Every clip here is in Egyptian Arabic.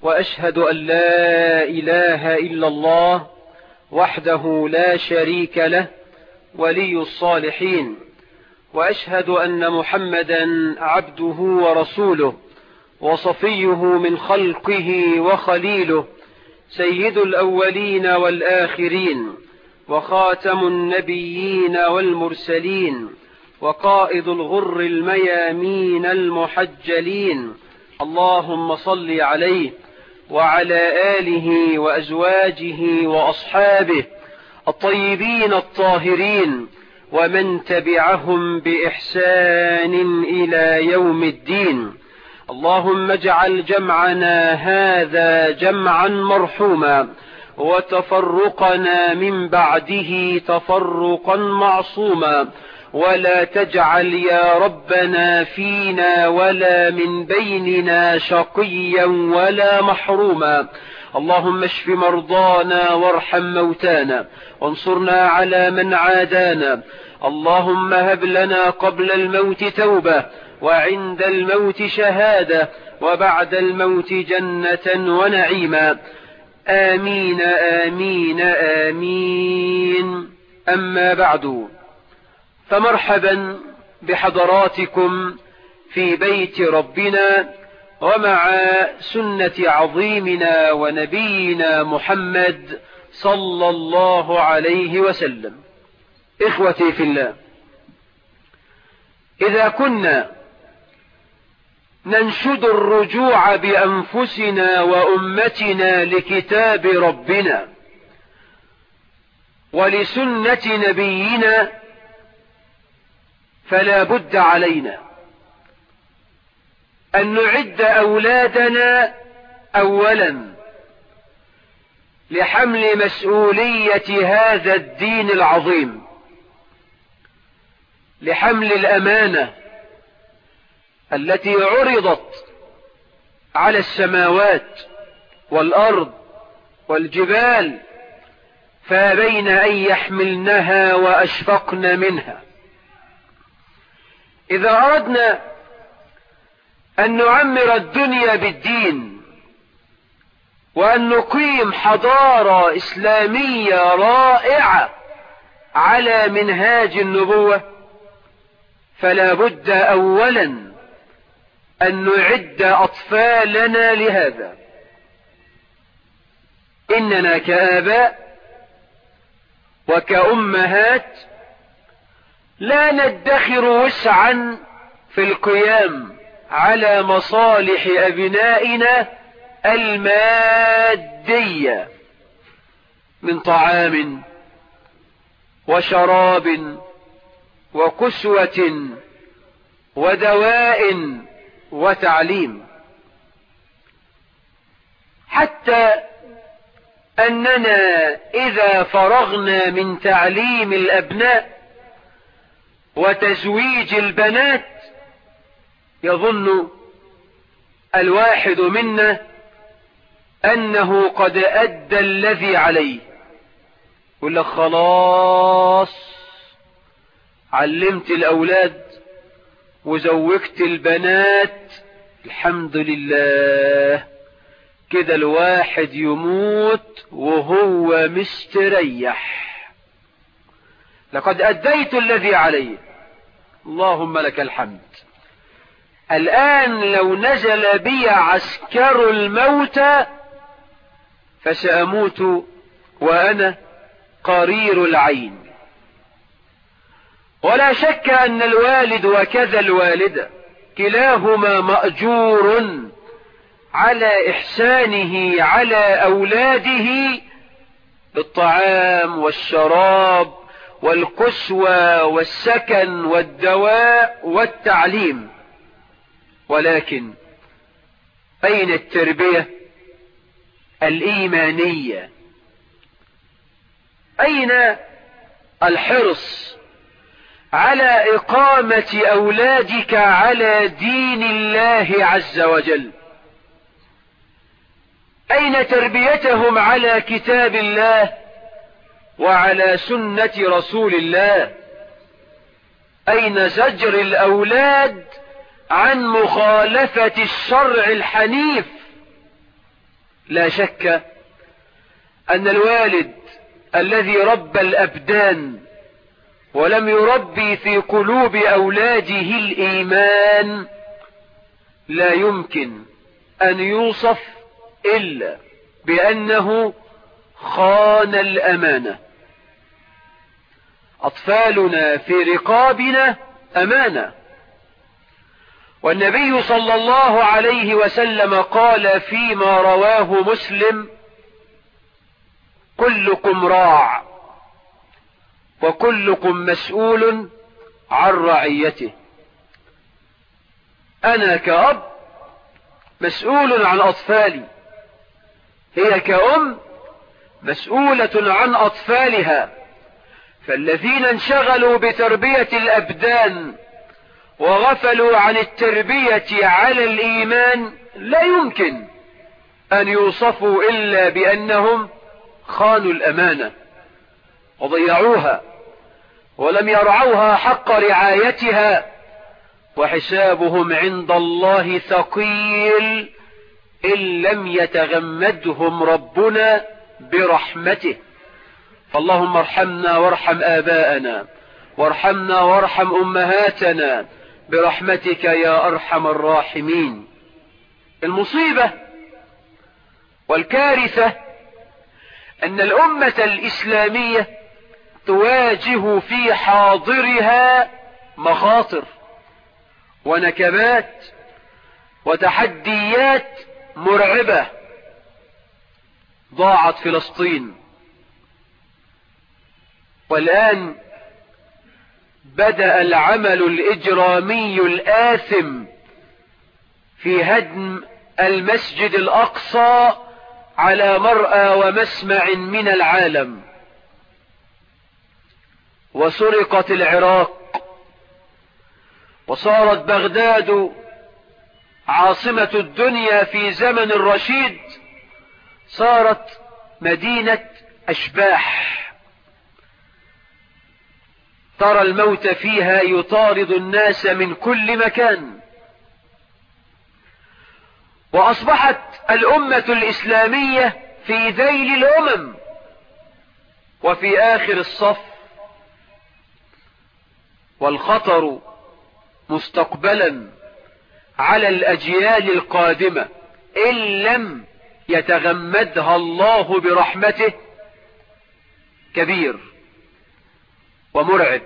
وأشهد أن لا إله إلا الله وحده لا شريك له ولي الصالحين وأشهد أن محمدا عبده ورسوله وصفيه من خلقه وخليله سيد الأولين والآخرين وخاتم النبيين والمرسلين وقائد الغر الميامين المحجلين اللهم صل عليه وعلى آله وأزواجه وأصحابه الطيبين الطاهرين ومن تبعهم بإحسان إلى يوم الدين اللهم اجعل جمعنا هذا جمعا مرحوما وتفرقنا من بعده تفرقا معصوما ولا تجعل يا ربنا فينا ولا من بيننا شقيا ولا محروما اللهم اشف مرضانا وارحم موتانا وانصرنا على من عادانا اللهم هب لنا قبل الموت توبة وعند الموت شهادة وبعد الموت جنة ونعيما آمين آمين آمين أما بعد فمرحبا بحضراتكم في بيت ربنا ومع سنة عظيمنا ونبينا محمد صلى الله عليه وسلم إخوتي في الله إذا كنا ننشد الرجوع بأنفسنا وأمتنا لكتاب ربنا ولسنة نبينا فلا بد علينا أن نعد أولادنا أولا لحمل مسؤولية هذا الدين العظيم لحمل الأمانة التي عرضت على السماوات والأرض والجبال فابين أن يحملنها وأشفقن منها إذا أردنا أن نعمر الدنيا بالدين وأن نقيم حضارة إسلامية رائعة على منهاج النبوة فلا بد أولا أن نعد أطفالنا لهذا إننا كآباء وكأمهات لا ندخر وسعا في القيام على مصالح أبنائنا المادية من طعام وشراب وكسوة ودواء وتعليم حتى أننا إذا فرغنا من تعليم الأبناء وتزويج البنات يظن الواحد منا أنه قد أدى الذي عليه يقول لك خلاص علمت الأولاد وزوجت البنات الحمد لله كده الواحد يموت وهو مستريح لقد أديت الذي عليه اللهم لك الحمد الآن لو نزل بي عسكر الموت فسأموت وأنا قرير العين ولا شك أن الوالد وكذا الوالدة كلاهما مأجور على إحسانه على أولاده بالطعام والشراب والقسوة والسكن والدواء والتعليم ولكن أين التربية الإيمانية أين الحرص على إقامة أولادك على دين الله عز وجل أين تربيتهم على كتاب الله وعلى سنة رسول الله أين زجر الأولاد عن مخالفة الشرع الحنيف لا شك أن الوالد الذي ربى الأبدان ولم يربي في قلوب أولاده الإيمان لا يمكن أن يوصف إلا بأنه خان الأمانة أطفالنا في رقابنا أمانة والنبي صلى الله عليه وسلم قال فيما رواه مسلم كلكم راع وكلكم مسؤول عن رعيته أنا كأب مسؤول عن أطفالي هي كأم مسؤولة عن أطفالها فالذين انشغلوا بتربية الأبدان وغفلوا عن التربية على الإيمان لا يمكن أن يوصفوا إلا بأنهم خانوا الأمانة وضيعوها ولم يرعوها حق رعايتها وحسابهم عند الله ثقيل إن لم يتغمدهم ربنا برحمته فاللهم ارحمنا وارحم آباءنا وارحمنا وارحم أمهاتنا برحمتك يا أرحم الراحمين المصيبة والكارثة أن الأمة الإسلامية تواجه في حاضرها مخاطر ونكبات وتحديات مرعبة ضاعت فلسطين والآن بدأ العمل الإجرامي الآثم في هدم المسجد الأقصى على مرأى ومسمع من العالم وسرقت العراق وصارت بغداد عاصمة الدنيا في زمن الرشيد صارت مدينة أشباح ترى الموت فيها يطارد الناس من كل مكان وأصبحت الأمة الإسلامية في ذيل الأمم وفي آخر الصف والخطر مستقبلا على الأجيال القادمة إن لم يتغمدها الله برحمته كبير ومرعب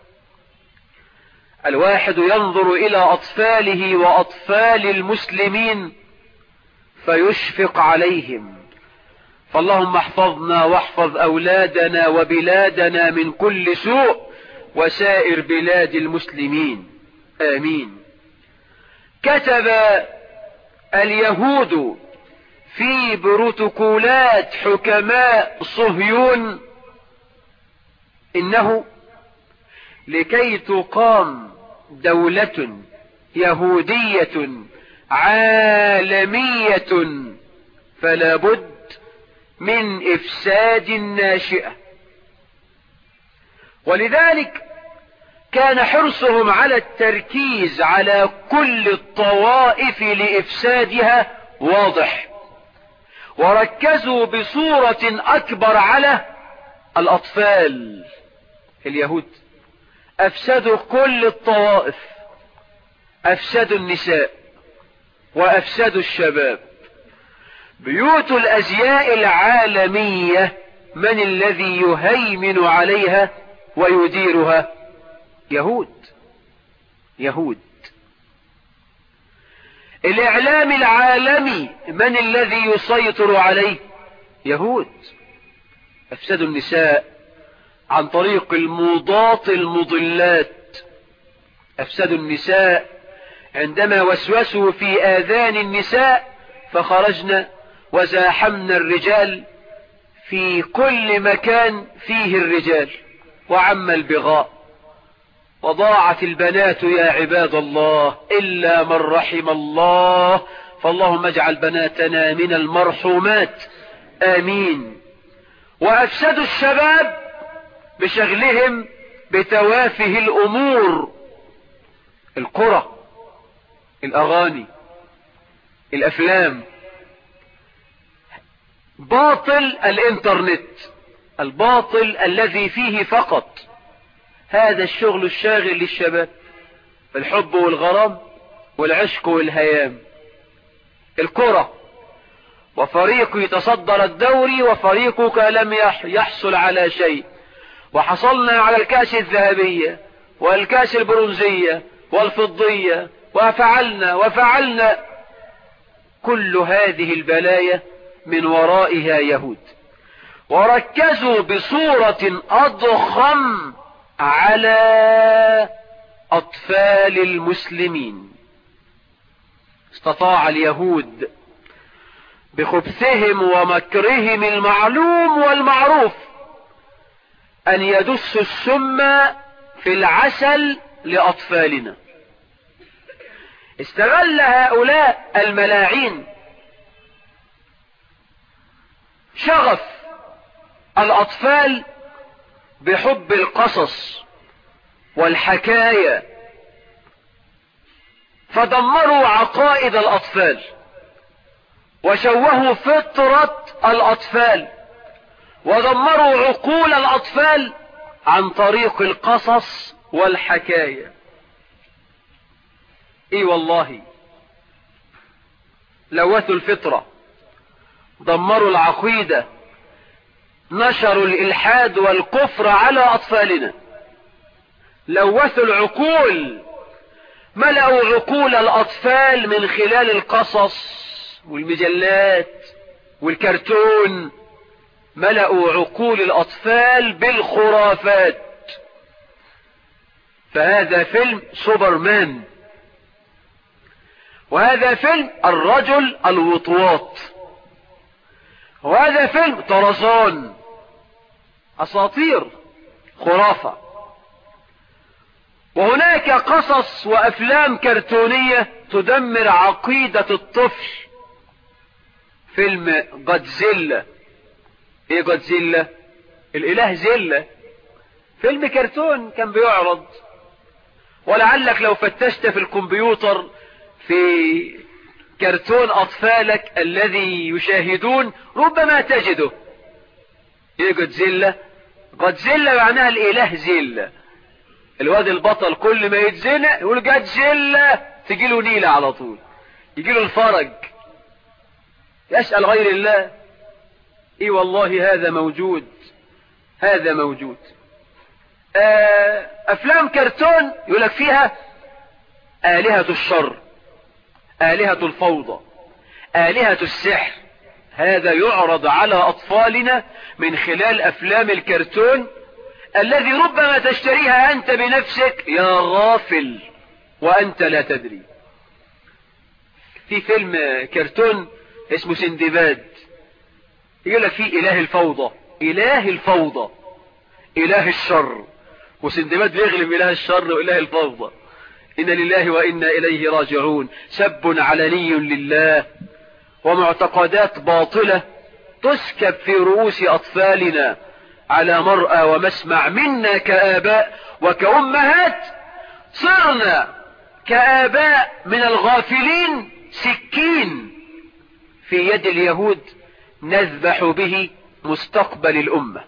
الواحد ينظر إلى أطفاله وأطفال المسلمين فيشفق عليهم فاللهم احفظنا واحفظ أولادنا وبلادنا من كل سوء وسائر بلاد المسلمين آمين كتب اليهود في بروتوكولات حكماء صهيون إنه لكي تقام دولة يهودية عالمية فلا بد من إفساد ناشئة ولذلك كان حرصهم على التركيز على كل الطوائف لإفسادها واضح وركزوا بصورة أكبر على الأطفال اليهود أفسدوا كل الطوائف أفسدوا النساء وأفسدوا الشباب بيوت الأزياء العالمية من الذي يهيمن عليها ويديرها يهود يهود الإعلام العالمي من الذي يسيطر عليه يهود أفسدوا النساء عن طريق الموضات المضلات أفسدوا النساء عندما وسوسوا في آذان النساء فخرجنا وزاحمنا الرجال في كل مكان فيه الرجال وعم البغاء وضاعت البنات يا عباد الله إلا من رحم الله فاللهم اجعل بناتنا من المرحومات آمين وأفسدوا الشباب بشغلهم بتوافه الأمور القرى الأغاني الأفلام باطل الانترنت الباطل الذي فيه فقط هذا الشغل الشاغل للشباب الحب والغرام والعشق والهيام الكرة وفريق يتصدر الدوري وفريقك لم يحصل على شيء وحصلنا على الكأس الذهبية والكأس البرونزية والفضية وفعلنا وفعلنا كل هذه البلايا من ورائها يهود وركزوا بصورة أضخم على أطفال المسلمين استطاع اليهود بخبثهم ومكرهم المعلوم والمعروف أن يدسوا السم في العسل لأطفالنا استغل هؤلاء الملاعين شغف الأطفال بحب القصص والحكاية فدمروا عقائد الأطفال وشوهوا فطرة الأطفال ودمروا عقول الأطفال عن طريق القصص والحكاية اي والله لوثوا الفطرة دمروا العقيدة نشروا الإلحاد والكفر على أطفالنا لوثوا العقول ملأوا عقول الأطفال من خلال القصص والمجلات والكرتون ملأوا عقول الأطفال بالخرافات فهذا فيلم سوبرمان وهذا فيلم الرجل الوطواط وهذا فيلم طرزان أساطير خرافة وهناك قصص وأفلام كرتونية تدمر عقيدة الطفل فيلم جودزيلا ايه جودزيلا الاله زيلا فيلم كرتون كان بيعرض ولعلك لو فتشت في الكمبيوتر في كرتون أطفالك الذي يشاهدون ربما تجده ايه جودزيلا جودزيلا معناها الإله زيلا الواد البطل كل ما يتزنق يقول جودزيلا تجيله نيلة على طول يجيله الفرج يسأل غير الله اي والله هذا موجود هذا موجود افلام كرتون يقولك فيها آلهة الشر آلهة الفوضى آلهة السحر هذا يعرض على أطفالنا من خلال أفلام الكرتون الذي ربما تشتريها أنت بنفسك يا غافل وأنت لا تدري في فيلم كرتون اسمه سندباد يقول لك فيه إله الفوضى إله الفوضى إله الشر وسندباد بيغلب إله الشر وإله الفوضى إن لله وإنا إليه راجعون سب علني لله ومعتقدات باطلة تسكب في رؤوس أطفالنا على مرأى ومسمع منا كآباء وكأمهات صرنا كآباء من الغافلين سكين في يد اليهود نذبح به مستقبل الأمة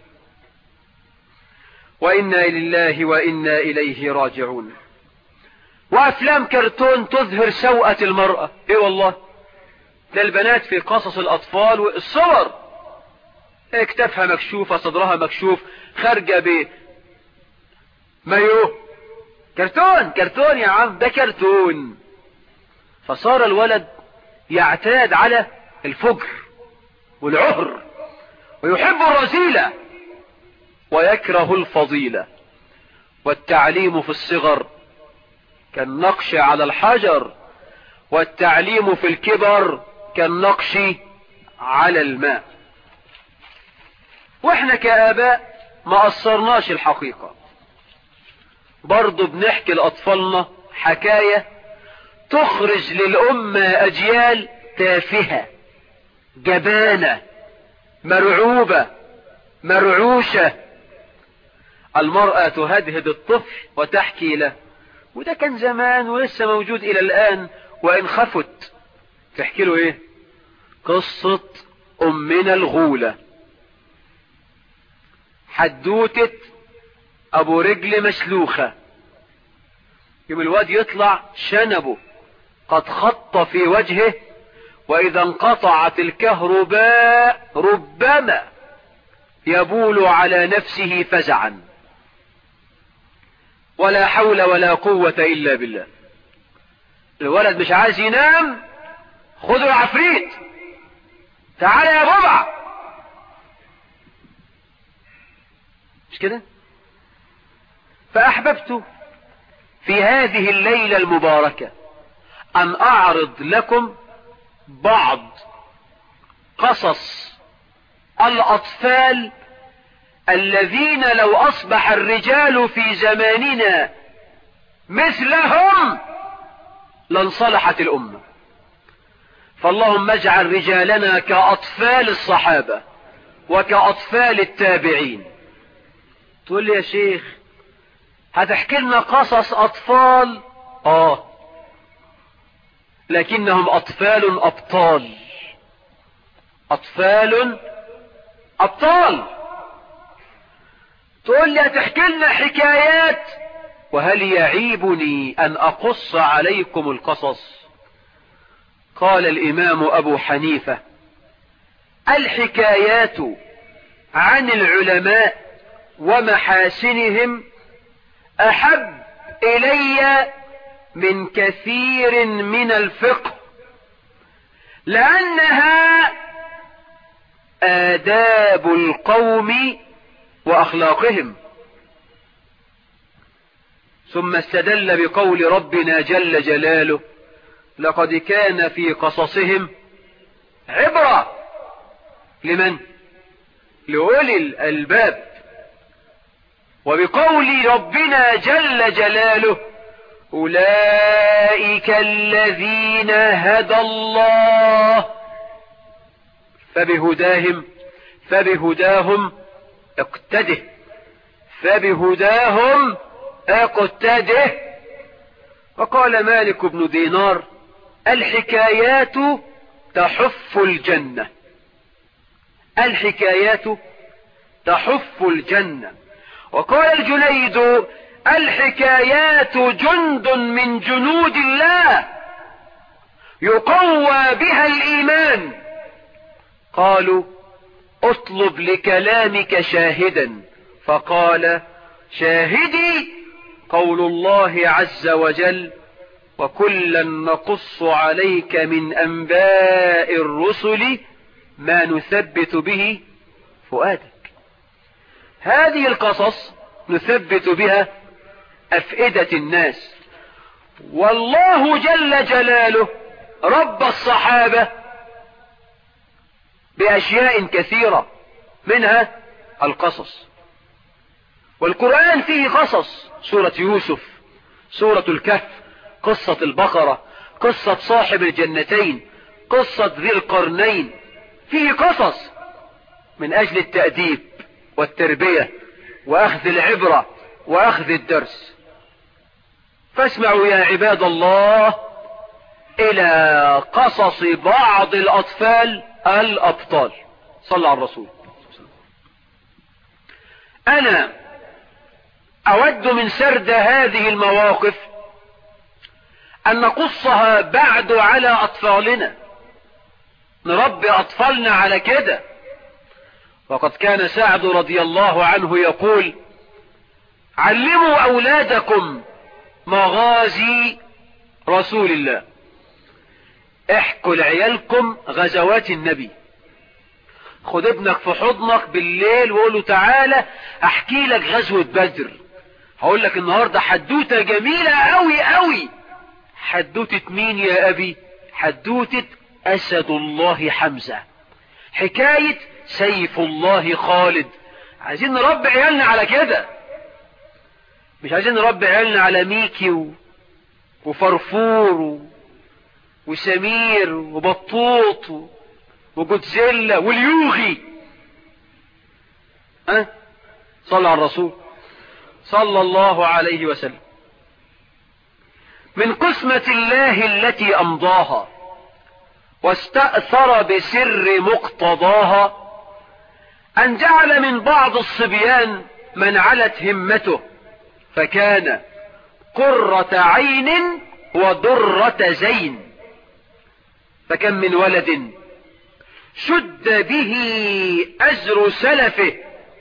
وإنا لله وإنا إليه راجعون وأفلام كرتون تظهر سوءة المرأة إيه والله ده البنات في قصص الأطفال والصور اكتفها مكشوفة صدرها مكشوف خارجة ب مايو كرتون كرتون يا عم ده كرتون فصار الولد يعتاد على الفجر والعهر ويحب الرذيلة ويكره الفضيلة والتعليم في الصغر كالنقش على الحجر والتعليم في الكبر كالنقش على الماء واحنا كآباء ما قصرناش الحقيقة برضو بنحكي لأطفالنا حكاية تخرج للأمة أجيال تافهة جبانة مرعوبة مرعوشة المرأة تهدهد الطفل وتحكي له وده كان زمان ولسه موجود إلى الآن وإن خفت تحكي له إيه قصة أمنا الغولة حدوتة أبو رجل مسلوخة يوم الواد يطلع شنبه قد خط في وجهه وإذا انقطعت الكهرباء ربما يبول على نفسه فزعا ولا حول ولا قوة إلا بالله الولد مش عايز ينام خذوا العفريت تعال يا بابا مش كده فأحببت في هذه الليلة المباركة أن أعرض لكم بعض قصص الأطفال الذين لو أصبح الرجال في زماننا مثلهم لانصلحت الأمة فاللهم اجعل رجالنا كأطفال الصحابة وكأطفال التابعين تقول لي يا شيخ هتحكي لنا قصص أطفال آه لكنهم أطفال أبطال أطفال أبطال تقول لي هتحكي لنا حكايات وهل يعيبني أن أقص عليكم القصص قال الإمام أبو حنيفة الحكايات عن العلماء ومحاسنهم أحب إلي من كثير من الفقه لأنها آداب القوم وأخلاقهم ثم استدل بقول ربنا جل جلاله لقد كان في قصصهم عبرة لمن لأولي الألباب وبقول ربنا جل جلاله أولئك الذين هدى الله فبهداهم فبهداهم اقتده فبهداهم اقتده وقال مالك بن دينار الحكايات تحف الجنة الحكايات تحف الجنة وقال الجنيد الحكايات جند من جنود الله يقوى بها الإيمان قالوا اطلب لكلامك شاهدا فقال شاهدي قول الله عز وجل وكلا نقص عليك من أنباء الرسل ما نثبت به فؤادك هذه القصص نثبت بها أفئدة الناس والله جل جلاله رب الصحابة بأشياء كثيرة منها القصص والقرآن فيه قصص سورة يوسف سورة الكهف قصة البقرة قصة صاحب الجنتين قصة ذي القرنين فيه قصص من أجل التأديب والتربية وأخذ العبرة وأخذ الدرس فاسمعوا يا عباد الله إلى قصص بعض الأطفال الأبطال صلى على الرسول أنا أود من سرد هذه المواقف أن نقصها بعد على أطفالنا نربي أطفالنا على كده وقد كان سعد رضي الله عنه يقول علموا أولادكم مغازي رسول الله احكوا لعيالكم غزوات النبي خد ابنك في حضنك بالليل وقول له تعالى احكي لك غزوة بدر هقول لك النهاردة حدوتة جميلة قوي قوي حدوتة مين يا ابي حدوتة اسد الله حمزة حكاية سيف الله خالد عايزين نربي عيالنا على كده مش عايزين نربي عيالنا على ميكي و... وفرفور و... وسمير وبطوط و... وجودزيلا واليوغي أه؟ صلى على الرسول صلى الله عليه وسلم من قسمة الله التي أمضاها واستأثر بسر مقتضاها أن جعل من بعض الصبيان من علت همته فكان قرة عين ودرة زين فكم من ولد شد به أزر سلفه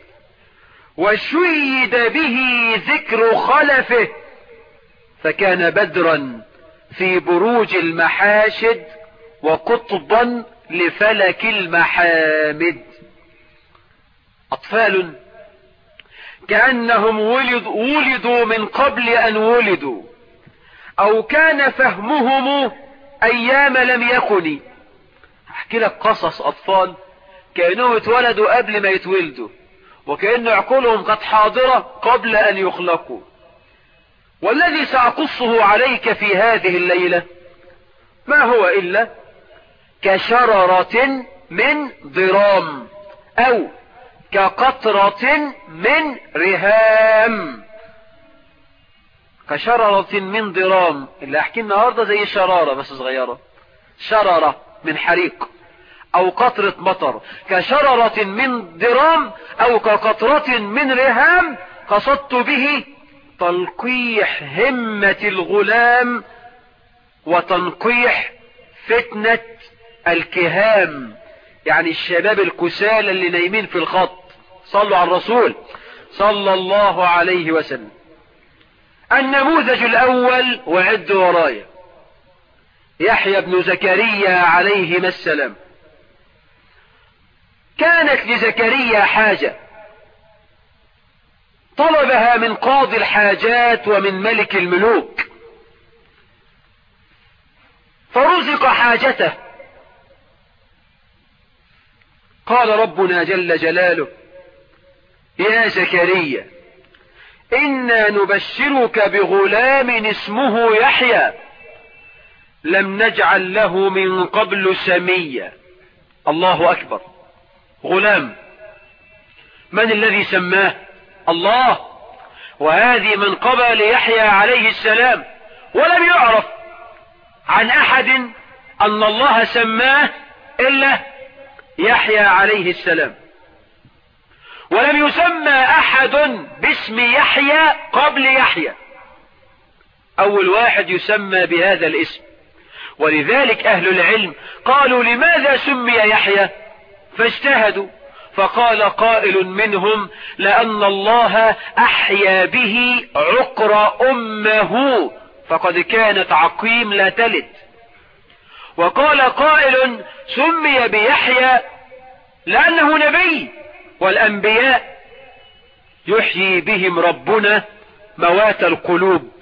وشيد به ذكر خلفه فكان بدرا في بروج المحاشد وقطبا لفلك المحامد أطفال كأنهم ولد ولدوا من قبل أن ولدوا أو كان فهمهم أيام لم يكن أحكي لك قصص أطفال كأنهم اتولدوا قبل ما يتولدوا وكأن عقولهم قد حاضرة قبل أن يخلقوا والذي سأقصه عليك في هذه الليلة ما هو إلا كشررة من ضرام أو كقطرة من رهام كشررة من ضرام اللي احكي النهاردة زي شرارة بس صغيرة شررة من حريق او قطرة مطر كشررة من ضرام او كقطرة من رهام قصدت به تلقيح همة الغلام وتنقيح فتنة الكهام يعني الشباب الكسالى اللي نايمين في الخط صلوا على الرسول صلى الله عليه وسلم النموذج الاول وعد ورايا يحيى بن زكريا عليهما السلام كانت لزكريا حاجة طلبها من قاضي الحاجات ومن ملك الملوك فرزق حاجته قال ربنا جل جلاله يا زكريا إنا نبشرك بغلام اسمه يحيى لم نجعل له من قبل سميا الله أكبر غلام من الذي سماه الله وهذه منقبة ليحيى عليه السلام ولم يعرف عن أحد أن الله سماه إلا يحيى عليه السلام ولم يسمى أحد باسم يحيى قبل يحيى أول واحد يسمى بهذا الاسم ولذلك أهل العلم قالوا لماذا سمي يحيى فاجتهدوا فقال قائل منهم لأن الله أحيا به عقر أمه فقد كانت عقيم لا تلد وقال قائل سمي بيحيى لأنه نبي والأنبياء يحيي بهم ربنا موات القلوب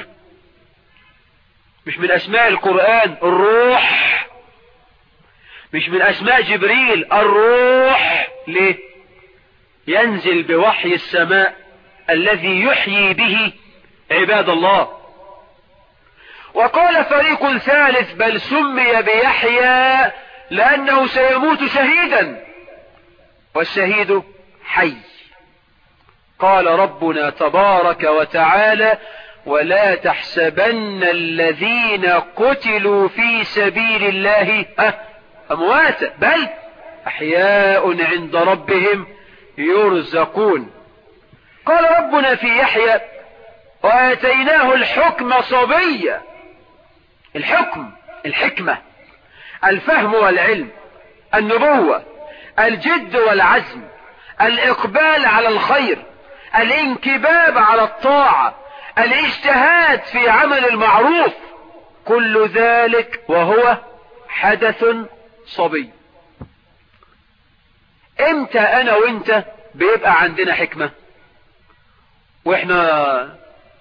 مش من أسماء القرآن الروح مش من أسماء جبريل الروح ليه ينزل بوحي السماء الذي يحيي به عباد الله وقال فريق ثالث بل سمي بيحيى لأنه سيموت شهيدا والشهيد حي قال ربنا تبارك وتعالى ولا تحسبن الذين قتلوا في سبيل الله أمواتا بل أحياء عند ربهم يرزقون قال ربنا في يحيى وآتيناه الحكم صبيا الحكم الحكمة الفهم والعلم النبوة الجد والعزم الإقبال على الخير الانكباب على الطاعة الاجتهاد في عمل المعروف كل ذلك وهو حدث صبي امتى انا وانت بيبقى عندنا حكمة واحنا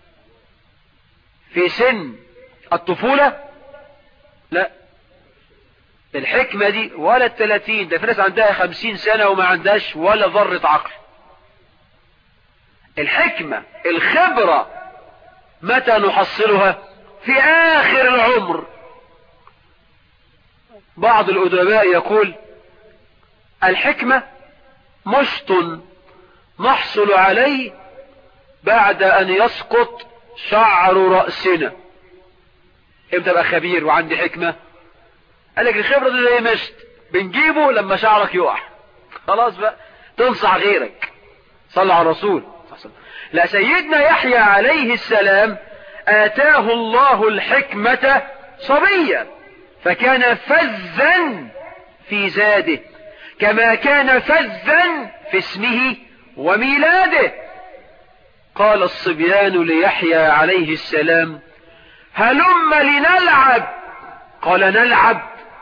في سن الطفولة لا الحكمة دي ولا التلاتين ده في ناس عندها خمسين سنة وما عندهاش ولا ذرة عقل الحكمة الخبرة متى نحصلها في آخر العمر بعض الأدباء يقول الحكمة مشط نحصل عليه بعد أن يسقط شعر رأسنا امتى ابقى خبير وعندي حكمة قال لك الخبرة دي زي مشت بنجيبه لما شعرك يقع خلاص بقى تنصح غيرك صلى على الرسول لا سيدنا يحيى عليه السلام آتاه الله الحكمة صبيا فكان فذا في زاده كما كان فذا في اسمه وميلاده قال الصبيان ليحيى عليه السلام هلم لنلعب قال نلعب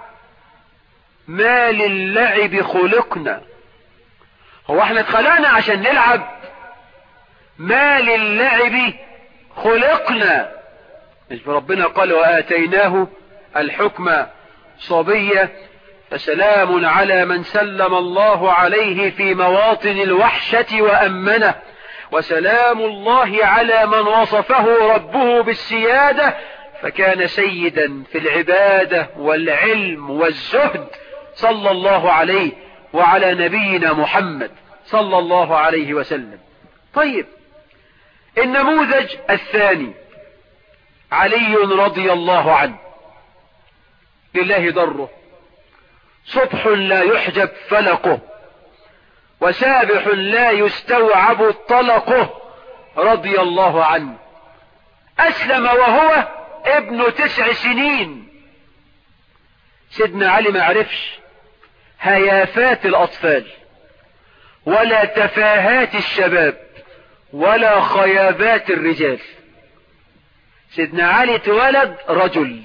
ما للعب خلقنا هو احنا اتخلقنا عشان نلعب ما للعب خلقنا مش ربنا قال وآتيناه الحكم صبية فسلام على من سلم الله عليه في مواطن الوحشة وأمنه وسلام الله على من وصفه ربه بالسيادة فكان سيدا في العبادة والعلم والزهد صلى الله عليه وعلى نبينا محمد صلى الله عليه وسلم طيب النموذج الثاني علي رضي الله عنه لله ضره صبح لا يحجب فلقه وسابح لا يستوعب طلقه رضي الله عنه أسلم وهو ابن تسع سنين سيدنا علي ما عرفش هيافات الأطفال ولا تفاهات الشباب ولا خيابات الرجال سيدنا علي اتولد رجل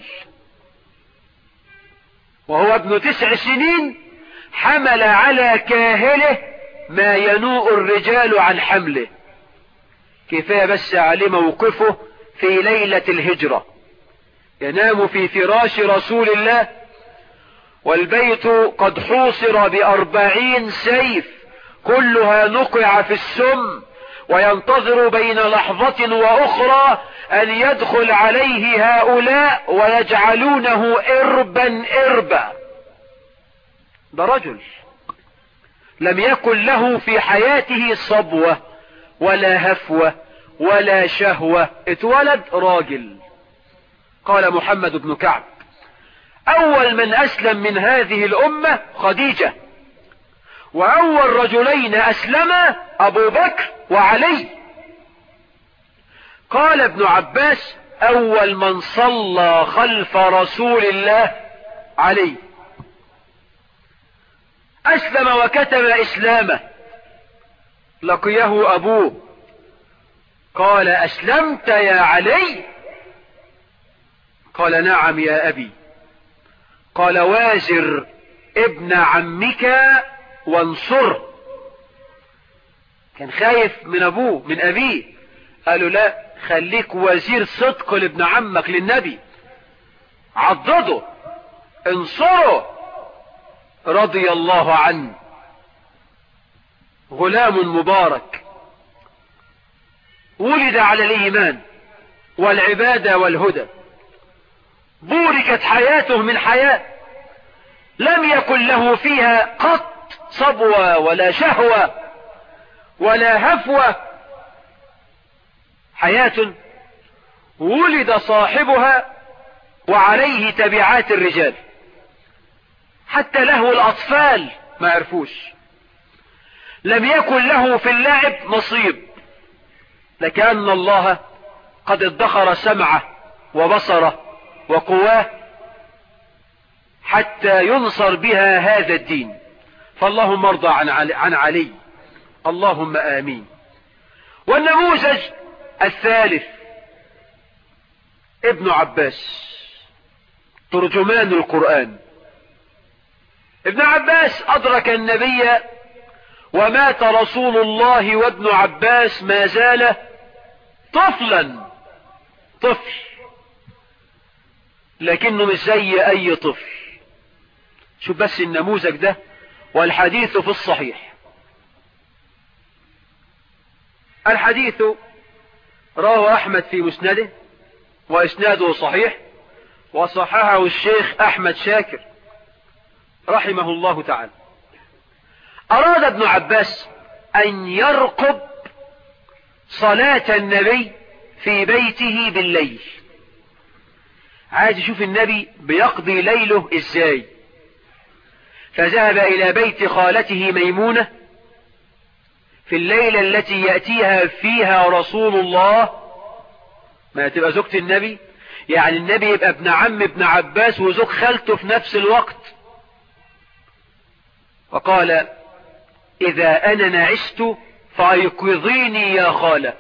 وهو ابن تسع سنين حمل على كاهله ما ينوء الرجال عن حمله كفاية بس عليه موقفه في ليلة الهجرة ينام في فراش رسول الله والبيت قد حوصر بأربعين سيف كلها نقع في السم وينتظر بين لحظة وأخرى أن يدخل عليه هؤلاء ويجعلونه إربا إربا ده رجل لم يكن له في حياته صبوة ولا هفوة ولا شهوة اتولد راجل قال محمد بن كعب أول من أسلم من هذه الأمة خديجة وأول رجلين أسلما أبو بكر وعلي قال ابن عباس أول من صلى خلف رسول الله علي أسلم وكتب إسلامه لقيه أبوه قال أسلمت يا علي قال نعم يا أبي قال وازر ابن عمك وانصره كان خايف من أبوه من أبيه قالوا لا خليك وزير صدق لابن عمك للنبي عضده انصره رضي الله عنه غلام مبارك ولد على الإيمان والعبادة والهدى بوركت حياته من حياة لم يكن له فيها قط صبوة ولا شهوة ولا هفوة حياة ولد صاحبها وعليه تبعات الرجال حتى له الأطفال ما عرفوش لم يكن له في اللعب نصيب لكأن الله قد ادخر سمعه وبصره وقواه حتى ينصر بها هذا الدين فاللهم ارضى عن علي, عن علي اللهم آمين والنموذج الثالث ابن عباس ترجمان القرآن ابن عباس أدرك النبي ومات رسول الله وابن عباس ما زال طفلا طفل لكنه مش زي أي طفل شوف بس النموذج ده والحديث في الصحيح الحديث رواه أحمد في مسنده وإسناده صحيح وصححه الشيخ أحمد شاكر رحمه الله تعالى أراد ابن عباس أن يرقب صلاة النبي في بيته بالليل عايز يشوف النبي بيقضي ليله ازاي فذهب الى بيت خالته ميمونة في الليلة التي يأتيها فيها رسول الله ما تبقى زوجة النبي يعني النبي يبقى ابن عم ابن عباس وزوج خالته في نفس الوقت وقال إذا أنا نعست فأيقظيني يا خالة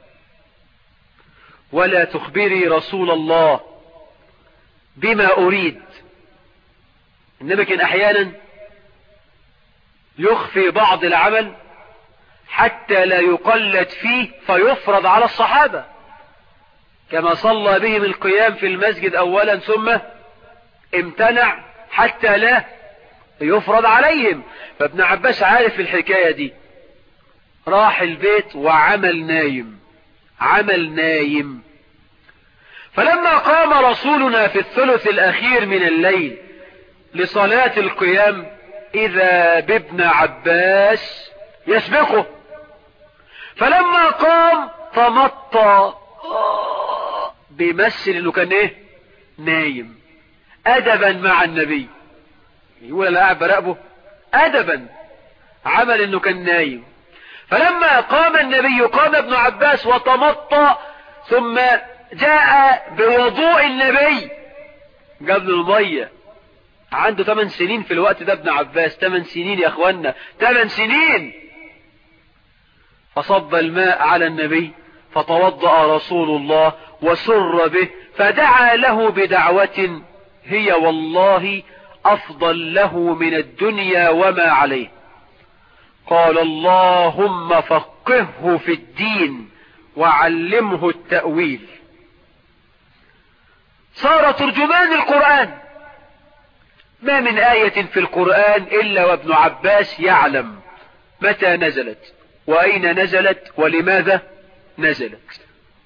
ولا تخبري رسول الله بما أريد النبي كان أحيانا يخفي بعض العمل حتى لا يقلد فيه فيفرض على الصحابة كما صلى بهم القيام في المسجد أولا ثم امتنع حتى لا يفرض عليهم فابن عباس عارف الحكاية دي راح البيت وعمل نايم عمل نايم فلما قام رسولنا في الثلث الأخير من الليل لصلاة القيام إذا بابن عباس يسبقه فلما قام تمطى بيمثل انه كان ايه نايم ادبا مع النبي يقول انا قاعد براقبه ادبا عمل انه كان نايم فلما قام النبي قام ابن عباس وتمطى ثم جاء بوضوء النبي جاب له الميه عنده 8 سنين في الوقت ده ابن عباس 8 سنين يا اخوانا 8 سنين فصب الماء على النبي فتوضأ رسول الله وسر به فدعا له بدعوة هي والله أفضل له من الدنيا وما عليه قال اللهم فقهه في الدين وعلمه التأويل صار ترجمان القرآن ما من آية في القرآن إلا وابن عباس يعلم متى نزلت وأين نزلت ولماذا نزلت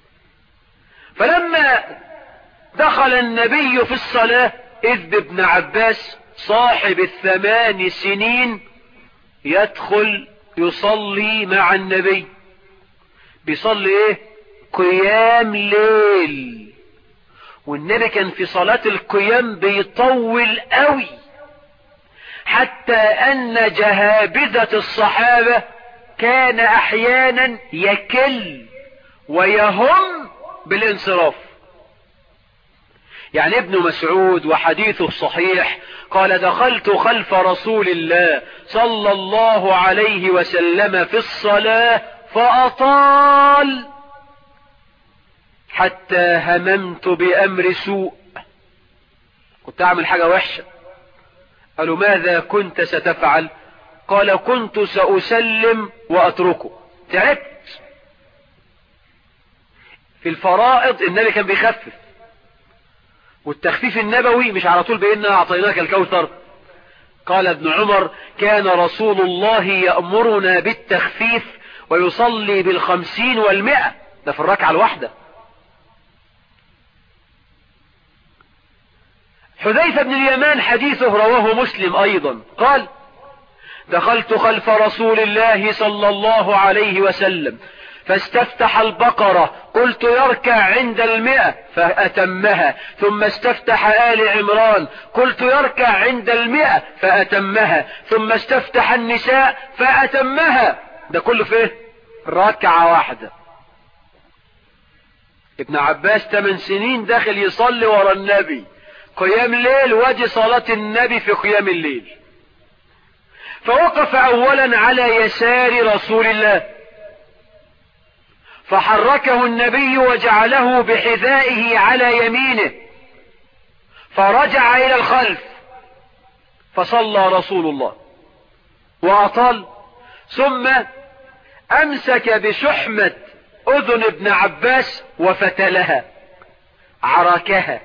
فلما دخل النبي في الصلاة إذ بابن عباس صاحب الثمان سنين يدخل يصلي مع النبي بيصلي ايه قيام ليل والنبي كان في صلاة القيام بيطول قوي حتى ان جهابذة الصحابة كان احيانا يكل ويهم بالانصراف يعني ابن مسعود وحديثه الصحيح قال دخلت خلف رسول الله صلى الله عليه وسلم في الصلاة فأطال حتى هممت بأمر سوء كنت أعمل حاجة وحشة قالوا ماذا كنت ستفعل قال كنت سأسلم وأتركه تعبت في الفرائض النبي كان بيخفف والتخفيف النبوي مش على طول بإنا أعطيناك الكوثر قال ابن عمر كان رسول الله يأمرنا بالتخفيف ويصلي بالخمسين والمئة ده في الركعة الواحدة حذيفة بن اليمان حديثه رواه مسلم أيضا قال دخلت خلف رسول الله صلى الله عليه وسلم فاستفتح البقرة قلت يركع عند المئة فأتمها ثم استفتح آل عمران قلت يركع عند المئة فأتمها ثم استفتح النساء فأتمها ده كله في ايه ركعة واحدة ابن عباس 8 سنين داخل يصلي ورا النبي قيام ليل وادي صلاة النبي في قيام الليل فوقف اولا على يسار رسول الله فحركه النبي وجعله بحذائه على يمينه فرجع الى الخلف فصلى رسول الله واطال ثم امسك بشحمة اذن ابن عباس وفتلها عركها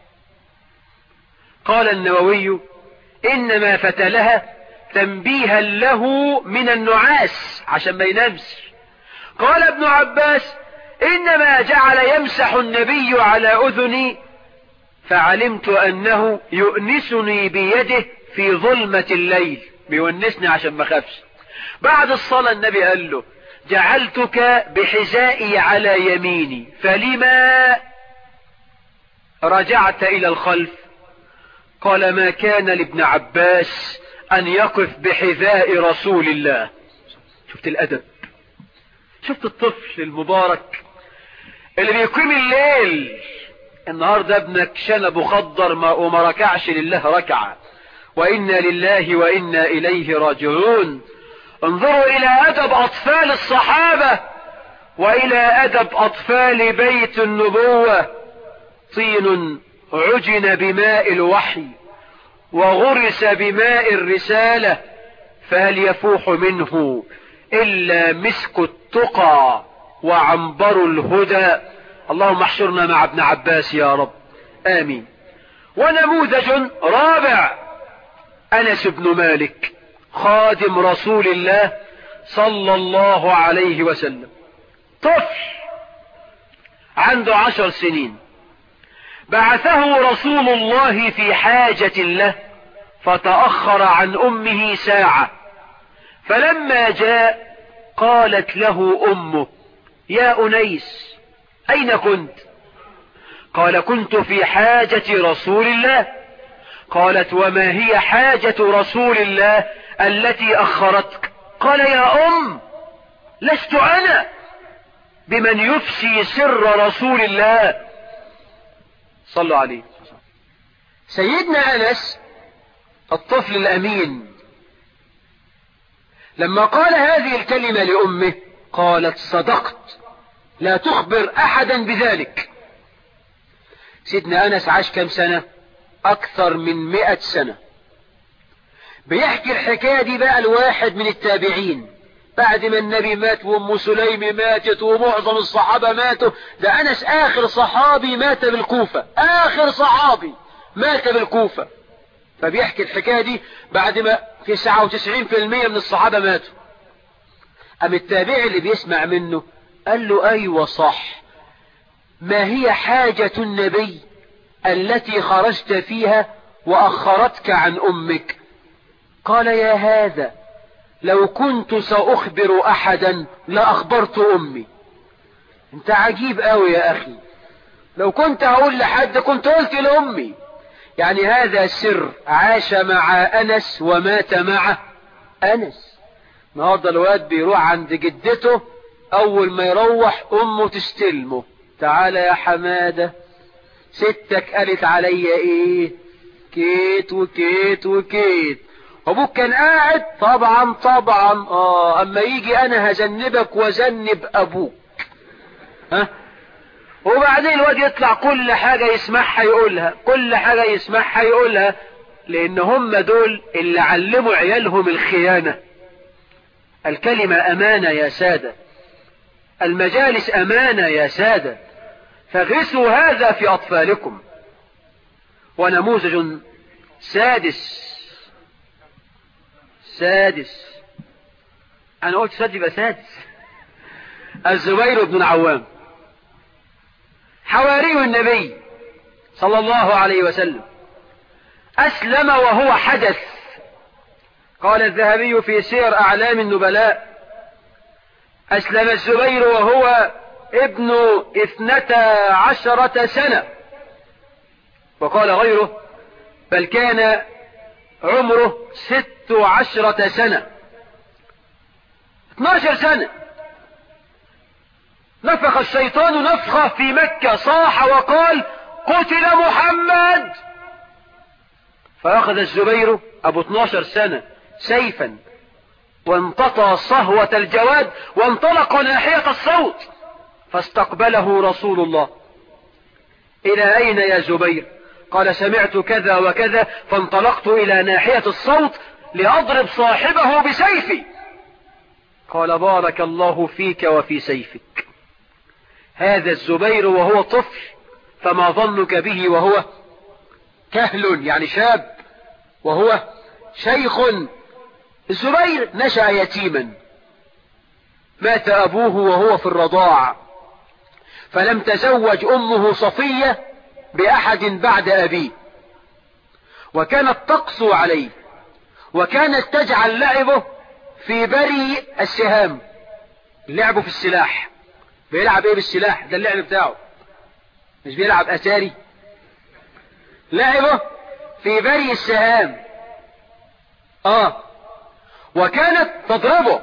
قال النووي انما فتلها تنبيها له من النعاس عشان ما ينامش قال ابن عباس انما جعل يمسح النبي على اذني فعلمت انه يؤنسني بيده في ظلمة الليل بيونسني عشان ما خافش بعد الصلاة النبي قال له جعلتك بحذائي على يميني فلما رجعت إلى الخلف قال ما كان لابن عباس أن يقف بحذاء رسول الله شفت الأدب شفت الطفل المبارك اللي بيقيم الليل النهاردة ابنك شنب خضر ما وما ركعش لله ركعة وإنا لله وإنا إليه راجعون انظروا إلى أدب أطفال الصحابة وإلى أدب أطفال بيت النبوة طين عجن بماء الوحي وغرس بماء الرسالة فهل يفوح منه إلا مسك التقى وعنبر الهدى اللهم احشرنا مع ابن عباس يا رب آمين ونموذج رابع أنس بن مالك خادم رسول الله صلى الله عليه وسلم طفل عنده عشر سنين بعثه رسول الله في حاجة له فتأخر عن أمه ساعة فلما جاء قالت له أمه يا أنيس أين كنت قال كنت في حاجة رسول الله قالت وما هي حاجة رسول الله التي أخرتك قال يا أم لست أنا بمن يفسي سر رسول الله صلوا عليه سيدنا أنس الطفل الأمين لما قال هذه الكلمة لأمه قالت صدقت لا تخبر أحدا بذلك سيدنا أنس عاش كم سنة أكثر من مئة سنة بيحكي الحكاية دي بقى الواحد من التابعين بعد ما النبي مات وام سليم ماتت ومعظم الصحابة ماتوا ده أنس آخر صحابي مات بالكوفة آخر صحابي مات بالكوفة فبيحكي الحكاية دي بعد ما في 99% من الصحابة ماتوا أم التابعي اللي بيسمع منه قال له أيوة صح ما هي حاجة النبي التي خرجت فيها وأخرتك عن أمك قال يا هذا لو كنت سأخبر أحدا لأخبرت أمي انت عجيب قوي يا أخي لو كنت هقول لحد كنت قلت لأمي يعني هذا سر عاش مع أنس ومات مع أنس النهارده الواد بيروح عند جدته أول ما يروح أمه تستلمه تعالى يا حمادة ستك قالت عليا إيه كيت وكيت وكيت أبوك كان قاعد طبعا طبعا آه أما يجي أنا هذنبك وذنب أبوك ها وبعدين الواد يطلع كل حاجة يسمعها يقولها كل حاجة يسمعها يقولها لأن هم دول اللي علموا عيالهم الخيانة الكلمة أمانة يا سادة المجالس أمانة يا سادة فغسوا هذا في أطفالكم ونموذج سادس سادس أنا قلت سادس يبقى سادس الزبير بن العوام حواري النبي صلى الله عليه وسلم أسلم وهو حدث قال الذهبي في سير أعلام النبلاء أسلم الزبير وهو ابن اثنتا عشرة سنة وقال غيره بل كان عمره ست عشرة سنة 12 سنة نفخ الشيطان نفخة في مكة صاح وقال قتل محمد فأخذ الزبير أبو 12 سنة سيفا وانتطى صهوة الجواد وانطلق ناحية الصوت فاستقبله رسول الله إلى أين يا زبير قال سمعت كذا وكذا فانطلقت إلى ناحية الصوت لأضرب صاحبه بسيفي قال بارك الله فيك وفي سيفك هذا الزبير وهو طفل فما ظنك به وهو كهل يعني شاب وهو شيخ الزبير نشأ يتيما مات أبوه وهو في الرضاع فلم تزوج أمه صفية بأحد بعد أبيه وكانت تقسو عليه وكانت تجعل لعبه في بري السهام لعبه في السلاح بيلعب ايه بالسلاح ده اللعب بتاعه مش بيلعب اتاري لعبه في بري السهام اه وكانت تضربه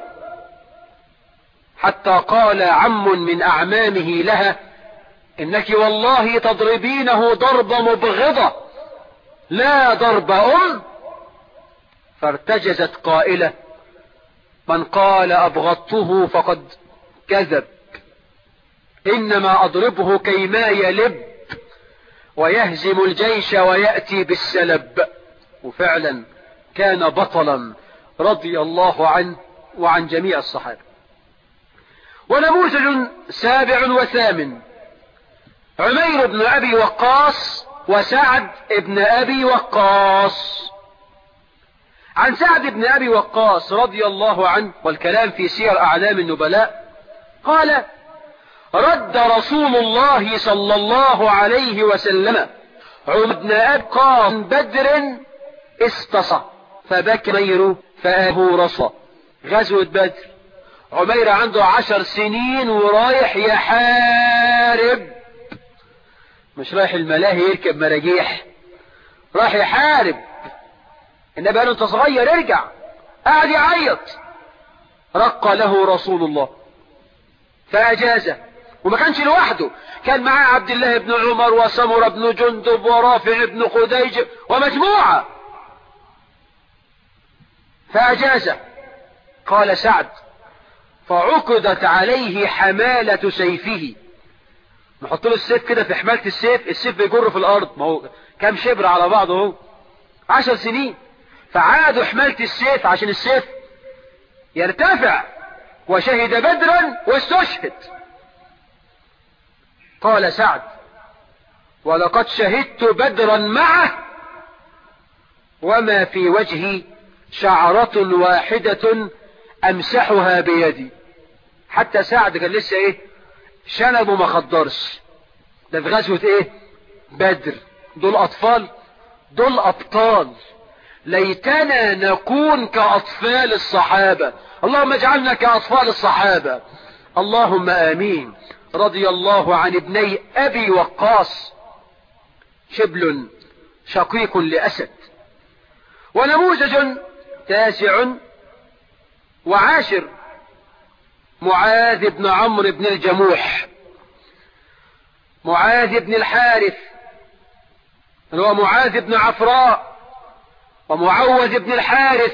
حتى قال عم من اعمامه لها انك والله تضربينه ضرب مبغضة لا ضرب ام فارتجزت قائلة من قال ابغضته فقد كذب انما اضربه كيما يلب ويهزم الجيش ويأتي بالسلب وفعلا كان بطلا رضي الله عنه وعن جميع الصحابة ونموذج سابع وثامن عمير بن أبي وقاص وسعد بن أبي وقاص عن سعد بن أبي وقاص رضي الله عنه والكلام في سير أعلام النبلاء قال رد رسول الله صلى الله عليه وسلم عمر بن أبقى بدر استصى فبكى عمير فأبه رصى غزوة بدر عمير عنده عشر سنين ورايح يحارب مش رايح الملاهي يركب مراجيح رايح يحارب النبي قال انت صغير ارجع قاعد يعيط رق له رسول الله فأجازه وما كانش لوحده كان معاه عبد الله بن عمر وسمر بن جندب ورافع بن خديج ومجموعة فأجازه قال سعد فعقدت عليه حمالة سيفه نحط له السيف كده في حمالة السيف السيف بيجر في الأرض ما هو كام شبر على بعضه اهو عشر سنين فعادوا حمالة السيف عشان السيف يرتفع وشهد بدرا واستشهد قال سعد ولقد شهدت بدرا معه وما في وجهي شعرة واحدة امسحها بيدي حتى سعد كان لسه ايه شنبه ما خدرش ده في غزوة ايه بدر دول اطفال دول ابطال ليتنا نكون كاطفال الصحابة اللهم اجعلنا كاطفال الصحابة اللهم امين رضي الله عن ابني ابي وقاص شبل شقيق لاسد ونموذج تاسع وعاشر معاذ بن عمرو بن الجموح معاذ بن الحارث هو معاذ بن عفراء ومعوذ بن الحارث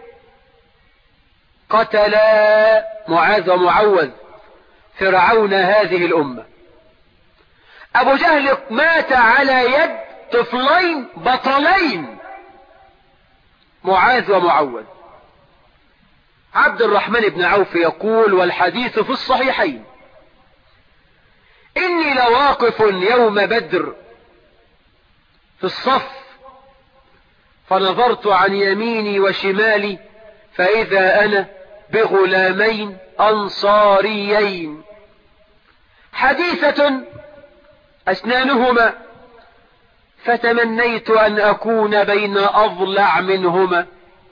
قتلا معاذ ومعوذ فرعون هذه الأمة أبو جهل مات على يد طفلين بطلين معاذ ومعوذ عبد الرحمن بن عوف يقول والحديث في الصحيحين إني لواقف يوم بدر في الصف فنظرت عن يميني وشمالي فإذا أنا بغلامين أنصاريين حديثة أسنانهما فتمنيت أن أكون بين أضلع منهما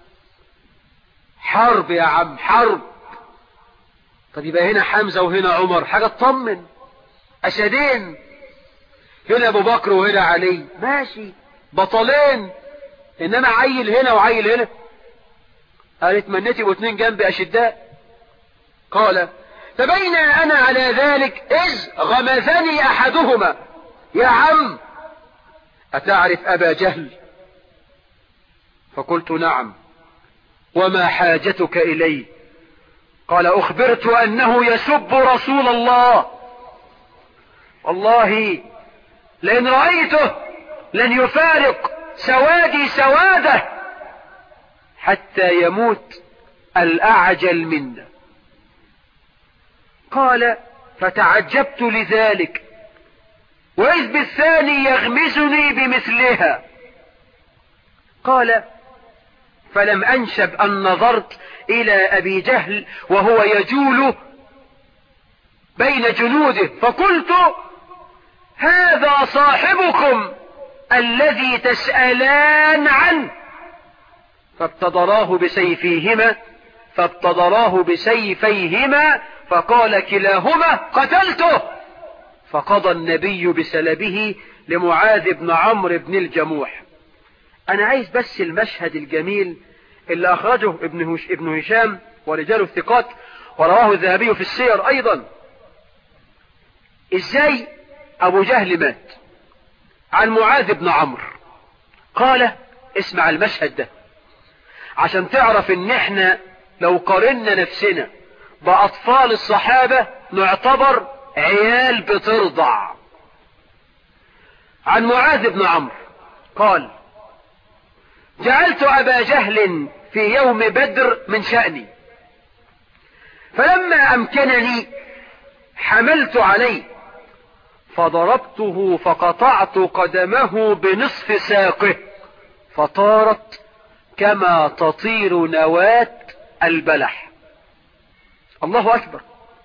حرب يا عم حرب طب يبقى هنا حمزة وهنا عمر حاجة تطمن أسدين هنا أبو بكر وهنا علي ماشي بطلين إنما عيل هنا وعيل هنا قال اتمنيت يبقوا اتنين جنبي أشداء قال فبين أنا على ذلك إذ غمزني أحدهما يا عم أتعرف أبا جهل فقلت نعم وما حاجتك إليه قال أخبرت أنه يسب رسول الله والله لئن رأيته لن يفارق سوادي سواده حتى يموت الأعجل منا قال فتعجبت لذلك وإذ بالثاني يغمزني بمثلها قال فلم أنشب أن نظرت إلى أبي جهل وهو يجول بين جنوده فقلت هذا صاحبكم الذي تسألان عنه فابتدراه بسيفيهما فابتدراه بسيفيهما فقال كلاهما قتلته فقضى النبي بسلبه لمعاذ بن عمرو بن الجموح انا عايز بس المشهد الجميل اللي اخرجه ابن, هش ابن هشام ورجال الثقات ورواه الذهبي في السير ايضا ازاي ابو جهل مات عن معاذ بن عمرو قال اسمع المشهد ده عشان تعرف ان احنا لو قارنا نفسنا باطفال الصحابة نعتبر عيال بترضع عن معاذ بن عمرو قال جعلت ابا جهل في يوم بدر من شأني فلما امكنني حملت عليه فضربته فقطعت قدمه بنصف ساقه فطارت كما تطير نواة البلح الله أكبر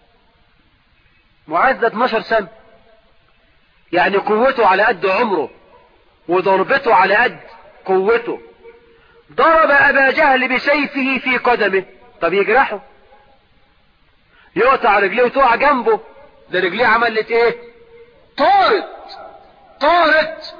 معاذ 12 سنة يعني قوته على قد عمره وضربته على قد قوته ضرب أبا جهل بسيفه في قدمه طب يجرحه يقطع رجليه وتقع جنبه ده رجليه عملت ايه طارت طارت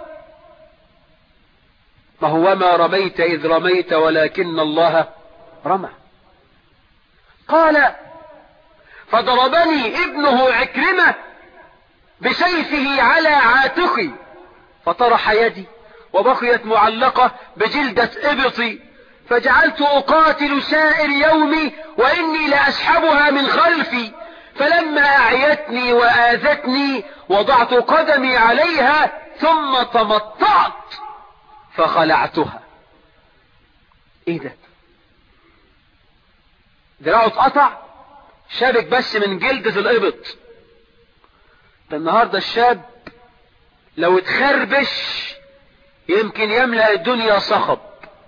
ما هو ما رميت إذ رميت ولكن الله رمى قال فضربني ابنه عكرمة بسيفه على عاتقي فطرح يدي وبقيت معلقة بجلدة ابطي فجعلت أقاتل سائر يومي وإني لأسحبها من خلفي فلما أعيتني وآذتني وضعت قدمي عليها ثم تمطعت فخلعتها ايه ده دراعه اتقطع شابك بس من جلدة الابط ده النهاردة الشاب لو اتخربش يمكن يملأ الدنيا صخب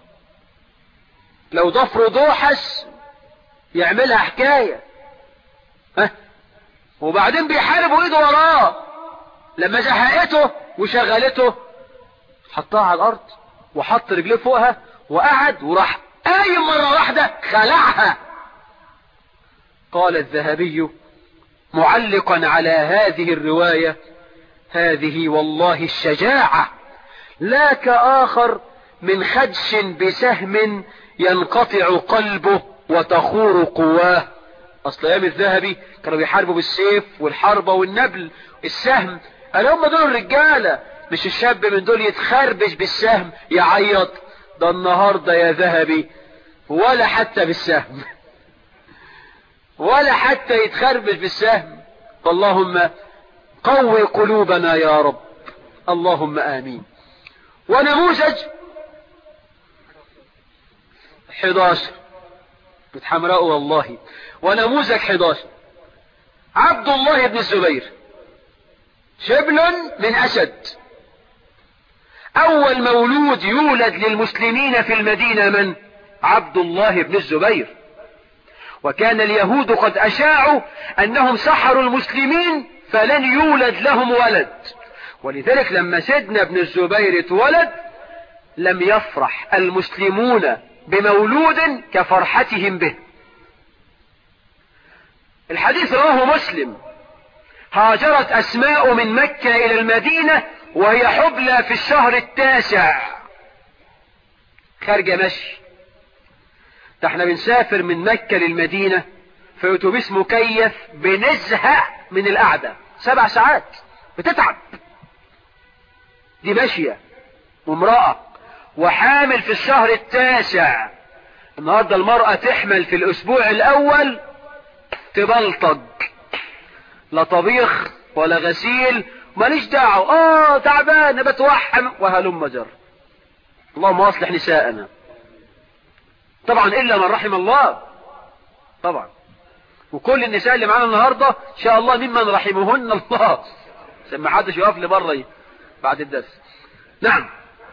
لو ضفره دوحس يعملها حكاية ها وبعدين بيحارب ايده وراه لما زهقته وشغلته حطها على الارض وحط رجليه فوقها وقعد وراح قايم مرة واحدة خلعها قال الذهبي معلقا على هذه الرواية هذه والله الشجاعة لا كآخر من خدش بسهم ينقطع قلبه وتخور قواه اصل ايام الذهبي كانوا بيحاربوا بالسيف والحربة والنبل السهم قال هم دول الرجالة مش الشاب من دول يتخربش بالسهم يعيط ده النهاردة يا ذهبي ولا حتى بالسهم ولا حتى يتخربش بالسهم اللهم قوي قلوبنا يا رب اللهم آمين ونموذج 11 بتحمرقه والله ونموذج 11 عبد الله بن الزبير شبل من أسد أول مولود يولد للمسلمين في المدينة من عبد الله بن الزبير وكان اليهود قد أشاعوا أنهم سحروا المسلمين فلن يولد لهم ولد ولذلك لما سيدنا ابن الزبير اتولد لم يفرح المسلمون بمولود كفرحتهم به الحديث رواه مسلم هاجرت أسماء من مكة إلى المدينة وهي حبلى في الشهر التاسع خارجة مشي ده احنا بنسافر من مكة للمدينة في اتوبيس مكيف بنزهق من القعدة سبع ساعات بتتعب دي ماشية وامرأة وحامل في الشهر التاسع النهاردة المرأة تحمل في الاسبوع الاول تبلطج لا طبيخ ولا غسيل ماليش دعوة اه تعبان بتوحم وهلم جر اللهم اصلح نساءنا طبعا الا من رحم الله طبعا وكل النساء اللي معانا النهاردة ان شاء الله ممن رحمهن الله عشان ما حدش يقف لي بره بعد الدرس نعم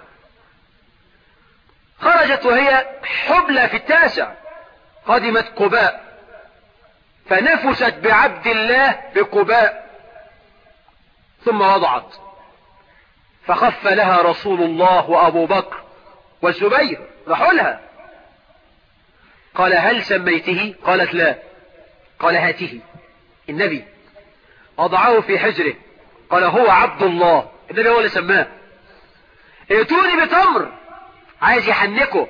خرجت وهي حبلى في التاسع قدمت قباء فنفست بعبد الله بقباء ثم وضعت فخف لها رسول الله وابو بكر والزبير راحوا لها قال هل سميته قالت لا قال هاته النبي وضعه في حجره قال هو عبد الله النبي هو اللي سماه ائتوني بتمر عايز يحنكه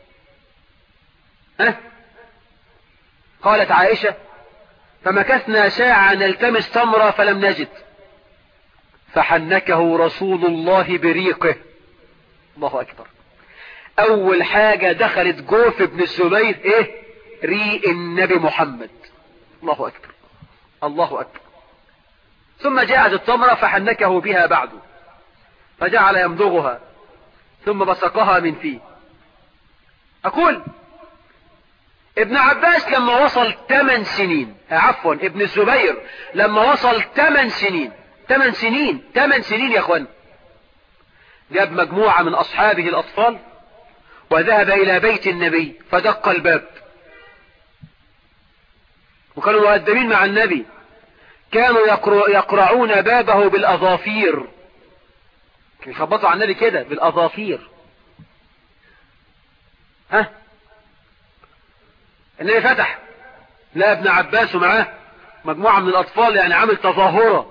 ها قالت عائشة فمكثنا ساعة نلتمس تمرة فلم نجد فحنكه رسول الله بريقه الله أكبر أول حاجة دخلت جوف ابن الزبير إيه ريق النبي محمد الله أكبر الله أكبر ثم جاءت التمرة فحنكه بها بعد فجعل يمضغها ثم بصقها من فيه أقول ابن عباس لما وصل 8 سنين عفوا ابن الزبير لما وصل 8 سنين 8 سنين 8 سنين يا اخوان جاب مجموعة من أصحابه الأطفال وذهب إلى بيت النبي فدق الباب وكانوا مؤدبين مع النبي كانوا يقرعون بابه بالأظافير كانوا يخبطوا على النبي كده بالأظافير ها النبي فتح لا ابن عباس ومعاه مجموعة من الأطفال يعني عامل تظاهرة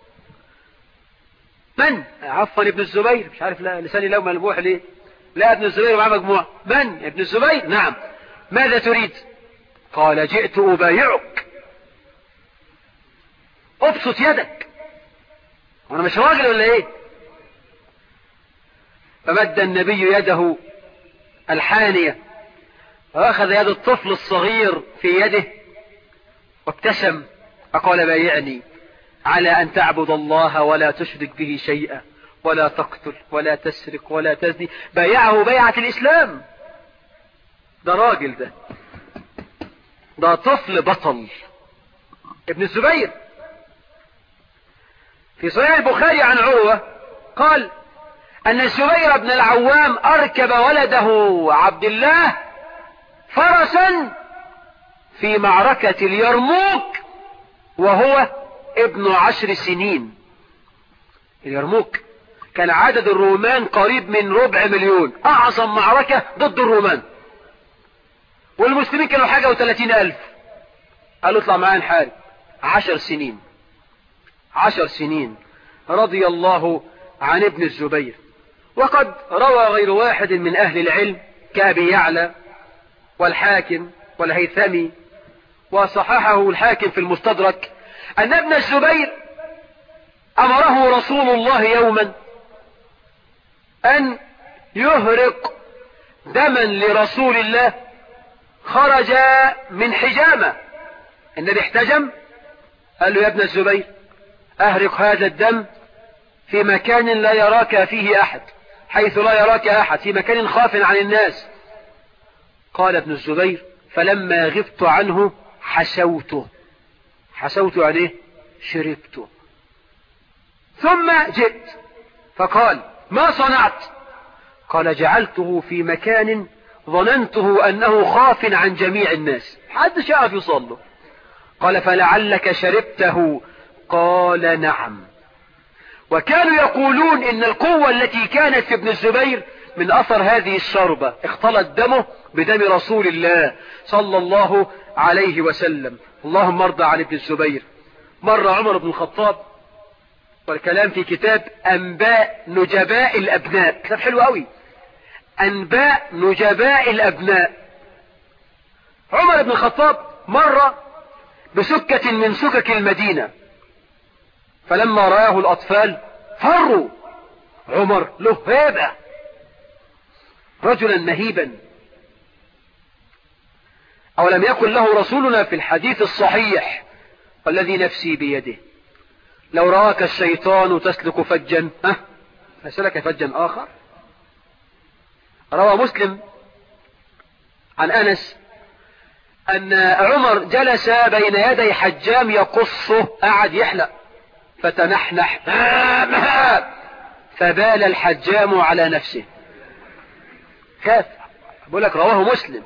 من عفوا ابن الزبير مش عارف لا لساني لو ملبوح ليه لا ابن الزبير ومعاه مجموعة من ابن الزبير نعم ماذا تريد قال جئت أبايعك ابسط يدك وانا مش راجل ولا ايه فمد النبي يده الحانية واخذ يد الطفل الصغير في يده وابتسم فقال بايعني على ان تعبد الله ولا تشرك به شيئا ولا تقتل ولا تسرق ولا تزني بايعه بيعة الاسلام ده راجل ده ده طفل بطل ابن الزبير في صحيح البخاري عن عروة قال أن الزبير بن العوام أركب ولده عبد الله فرسا في معركة اليرموك وهو ابن عشر سنين اليرموك كان عدد الرومان قريب من ربع مليون أعظم معركة ضد الرومان والمسلمين كانوا حاجة وثلاثين ألف قالوا اطلع معايا نحارب عشر سنين عشر سنين رضي الله عن ابن الزبير وقد روى غير واحد من أهل العلم كأبي يعلى والحاكم والهيثمي وصححه الحاكم في المستدرك أن ابن الزبير أمره رسول الله يوما أن يهرق دما لرسول الله خرج من حجامة النبي احتجم قال له يا ابن الزبير أهرق هذا الدم في مكان لا يراك فيه أحد حيث لا يراك أحد في مكان خاف عن الناس قال ابن الزبير فلما غبت عنه حسوته حسوت عليه شربته ثم جئت فقال ما صنعت قال جعلته في مكان ظننته أنه خاف عن جميع الناس حدش يعرف يوصل له قال فلعلك شربته قال نعم وكانوا يقولون ان القوة التي كانت في ابن الزبير من اثر هذه الشربة اختلط دمه بدم رسول الله صلى الله عليه وسلم اللهم ارضى عن ابن الزبير مر عمر بن الخطاب والكلام في كتاب انباء نجباء الابناء كتاب حلو قوي انباء نجباء الابناء عمر بن الخطاب مر بسكة من سكك المدينة فلما رآه الأطفال فروا عمر له هيبة رجلا مهيبا أولم يكن له رسولنا في الحديث الصحيح والذي نفسي بيده لو رآك الشيطان تسلك فجا ها فسلك فجا آخر روى مسلم عن أنس أن عمر جلس بين يدي حجام يقصه قعد يحلق فتنحنح فبال الحجام على نفسه خاف بقول لك رواه مسلم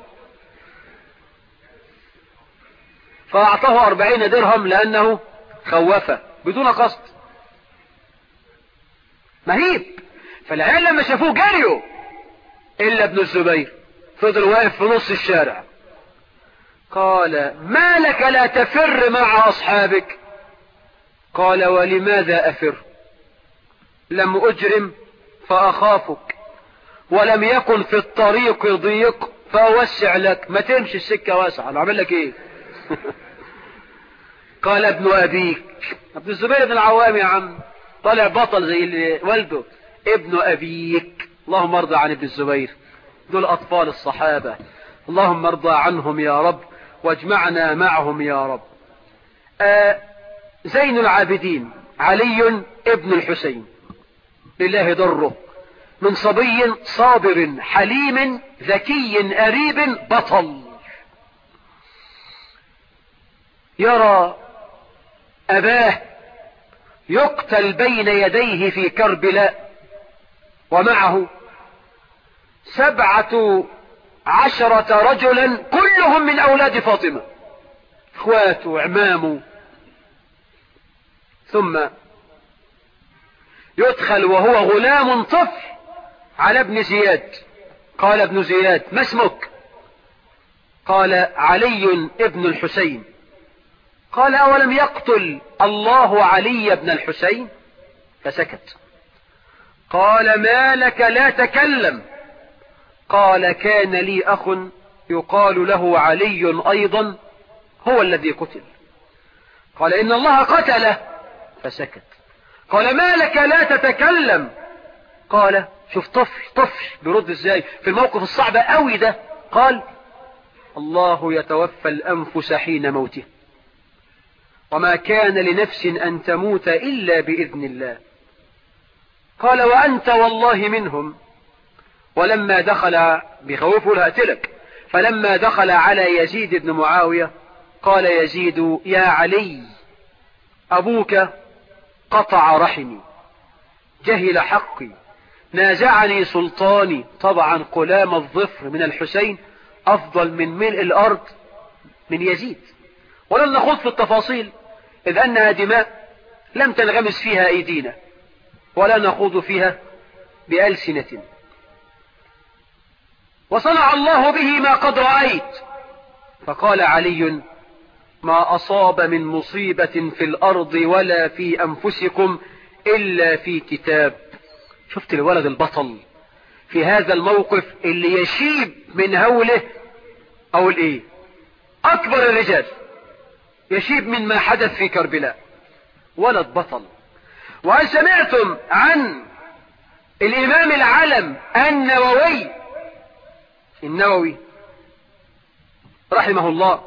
فأعطاه أربعين درهم لأنه خوفه بدون قصد مهيب فالعيال لما شافوه جريوا إلا ابن الزبير فضل واقف في نص الشارع قال ما لك لا تفر مع أصحابك قال ولماذا أفر لم أجرم فأخافك ولم يكن في الطريق ضيق فأوسع لك ما تمشي السكة واسعة أنا عمل لك إيه قال ابن أبيك ابن الزبير بن العوام يا عم طالع بطل زي والده ابن أبيك اللهم ارضى عن ابن الزبير دول أطفال الصحابة اللهم ارضى عنهم يا رب واجمعنا معهم يا رب آه زين العابدين علي ابن الحسين لله ضره من صبي صابر حليم ذكي أريب بطل يرى أباه يقتل بين يديه في كربلاء ومعه سبعة عشرة رجلا كلهم من أولاد فاطمة اخواته عمامه ثم يدخل وهو غلام طفل على ابن زياد قال ابن زياد ما اسمك قال علي ابن الحسين قال أولم يقتل الله علي بن الحسين فسكت قال ما لك لا تكلم قال كان لي أخ يقال له علي أيضا هو الذي قتل قال إن الله قتله فسكت قال ما لك لا تتكلم قال شوف طفل طفل بيرد ازاي في الموقف الصعب قوي ده قال الله يتوفى الأنفس حين موته وما كان لنفس أن تموت إلا بإذن الله قال وأنت والله منهم ولما دخل بخوفه لهتلك فلما دخل على يزيد بن معاوية قال يزيد يا علي أبوك قطع رحمي جهل حقي نازعني سلطاني طبعا قلام الظفر من الحسين أفضل من ملء الأرض من يزيد ولن نخوض في التفاصيل إذ أنها دماء لم تنغمس فيها أيدينا ولا نخوض فيها بألسنة وصنع الله به ما قد رأيت فقال علي ما أصاب من مصيبة في الأرض ولا في أنفسكم إلا في كتاب شفت الولد البطل في هذا الموقف اللي يشيب من هوله أو الإيه أكبر الرجال يشيب من ما حدث في كربلاء ولد بطل وهل سمعتم عن الإمام العلم النووي النووي رحمه الله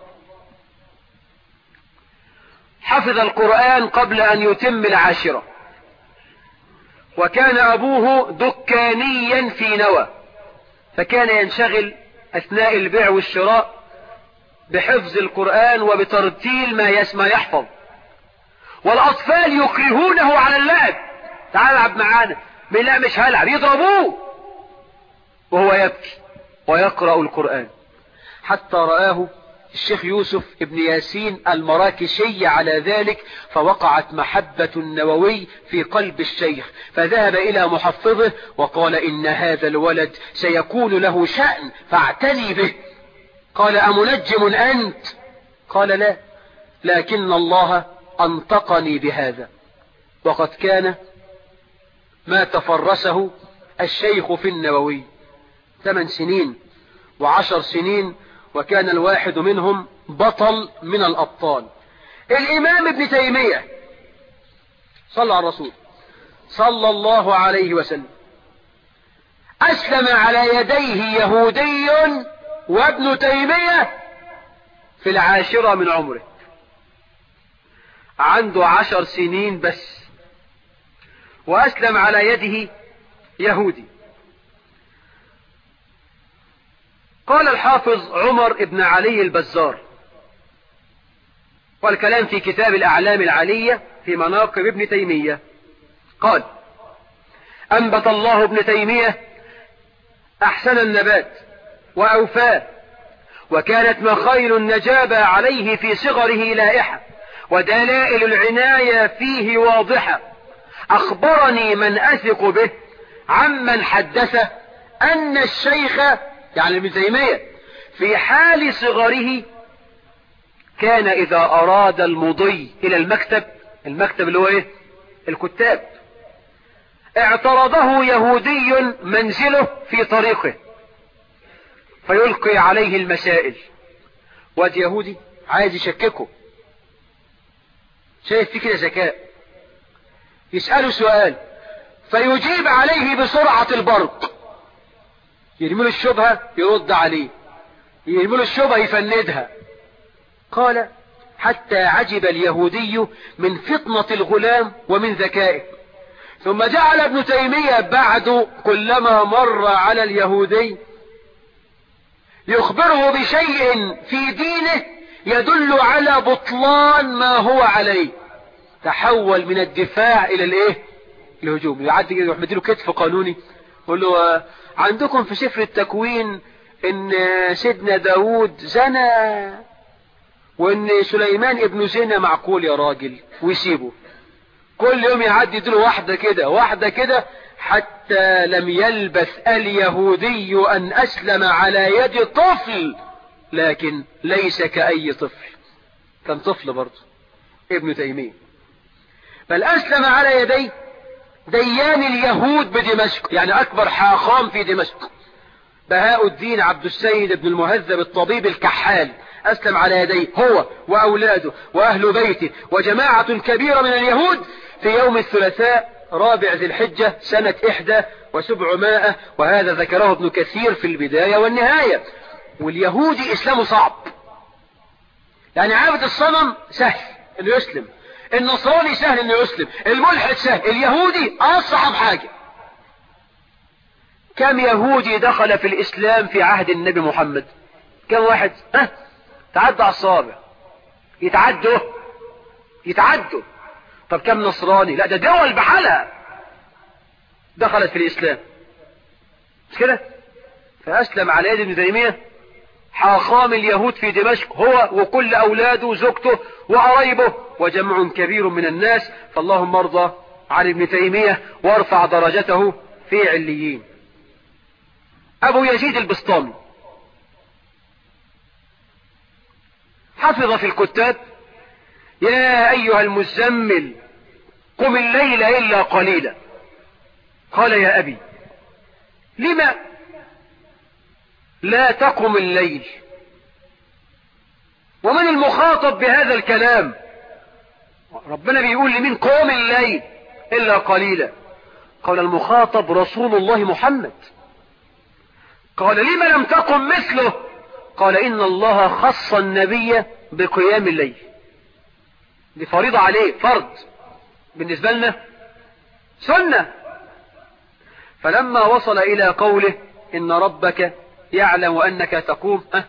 حفظ القرآن قبل أن يتم العاشرة وكان أبوه دكانيا في نوى فكان ينشغل أثناء البيع والشراء بحفظ القرآن وبترتيل ما يسمى يحفظ والأطفال يكرهونه على اللعب تعال العب معانا من لا مش هلعب يضربوه وهو يبكي ويقرأ القرآن حتى رآه الشيخ يوسف ابن ياسين المراكشي على ذلك فوقعت محبة النووي في قلب الشيخ فذهب إلى محفظه وقال إن هذا الولد سيكون له شأن فاعتني به قال أمنجم أنت قال لا لكن الله أنطقني بهذا وقد كان ما تفرسه الشيخ في النووي ثمان سنين وعشر سنين وكان الواحد منهم بطل من الأبطال الإمام ابن تيمية صلى على الرسول صلى الله عليه وسلم أسلم على يديه يهودي وابن تيمية في العاشرة من عمره عنده عشر سنين بس وأسلم على يده يهودي قال الحافظ عمر ابن علي البزار والكلام في كتاب الأعلام العلية في مناقب ابن تيمية قال أنبت الله ابن تيمية أحسن النبات وأوفاه وكانت مخايل النجابة عليه في صغره لائحة ودلائل العناية فيه واضحة أخبرني من أثق به عمن حدث أن الشيخ يعني ابن تيمية في حال صغره كان إذا أراد المضي إلى المكتب المكتب اللي هو إيه الكتاب اعترضه يهودي منزله في طريقه فيلقي عليه المسائل واد يهودي عايز يشككه شايف فيه كده ذكاء يسأله سؤال فيجيب عليه بسرعة البرق يرمي له الشبهة يرد عليه يرمي له الشبهة يفندها قال حتى عجب اليهودي من فطنة الغلام ومن ذكائه ثم جعل ابن تيمية بعد كلما مر على اليهودي يخبره بشيء في دينه يدل على بطلان ما هو عليه تحول من الدفاع الى الايه الهجوم يعدي يروح مديله كتف قانوني يقول له عندكم في سفر التكوين ان سيدنا داود زنى وان سليمان ابن زنا معقول يا راجل ويسيبه كل يوم يعدي يديله واحدة كده واحدة كده حتى لم يلبث اليهودي ان اسلم على يد طفل لكن ليس كأي طفل كان طفل برضه ابن تيمية بل اسلم على يدي ديان اليهود بدمشق يعني اكبر حاخام في دمشق بهاء الدين عبد السيد بن المهذب الطبيب الكحال أسلم على يديه هو وأولاده وأهل بيته وجماعة كبيرة من اليهود في يوم الثلاثاء رابع ذي الحجة سنة إحدى وسبعمائة وهذا ذكره ابن كثير في البداية والنهاية واليهودي إسلامه صعب يعني عابد الصنم سهل انه يسلم النصراني سهل انه يسلم الملحد سهل اليهودي اصعب حاجة كم يهودي دخل في الاسلام في عهد النبي محمد كم واحد ها تعدى على الصابع يتعدوا يتعدوا طب كم نصراني لا ده دول بحالها دخلت في الاسلام مش كده فاسلم على يد ابن تيميه حاخام اليهود في دمشق هو وكل اولاده وزوجته وقرايبه وجمع كبير من الناس فاللهم ارضى عن ابن تيميه وارفع درجته في عليين ابو يزيد البسطامي حفظ في الكتاب يا ايها المزمل قم الليل الا قليلا قال يا ابي لما لا تقم الليل ومن المخاطب بهذا الكلام ربنا بيقول لمين قوم الليل الا قليلا قال المخاطب رسول الله محمد قال لما لم تقم مثله قال ان الله خص النبي بقيام الليل دي فريضة عليه فرض بالنسبة لنا سنة فلما وصل الى قوله ان ربك يعلم انك تقوم أه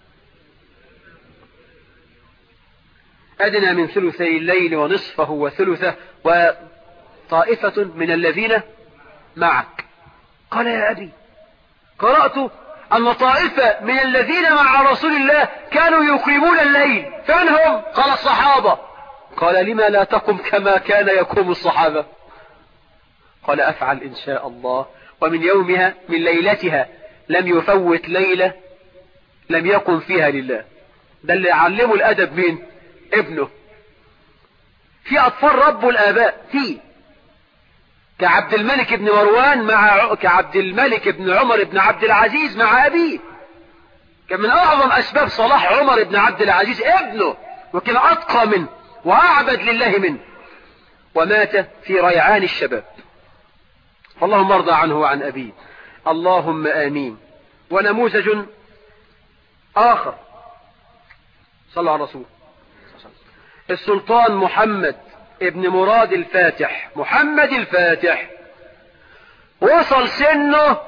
ادنى من ثلثي الليل ونصفه وثلثه وطائفة من الذين معك قال يا ابي قرأت أن طائفة من الذين مع رسول الله كانوا يقيمون الليل فمن هم؟ قال الصحابة قال لما لا تقم كما كان يقوم الصحابة قال أفعل إن شاء الله ومن يومها من ليلتها لم يفوت ليلة لم يقم فيها لله ده اللي علمه الأدب مين ابنه في أطفال ربوا الآباء في كعبد الملك بن مروان مع كعبد الملك بن عمر بن عبد العزيز مع أبيه كان من أعظم أسباب صلاح عمر بن عبد العزيز ابنه وكان أتقى منه وأعبد لله منه ومات في ريعان الشباب فاللهم ارضى عنه وعن أبيه اللهم آمين ونموذج آخر صلى على الرسول السلطان محمد ابن مراد الفاتح محمد الفاتح وصل سنه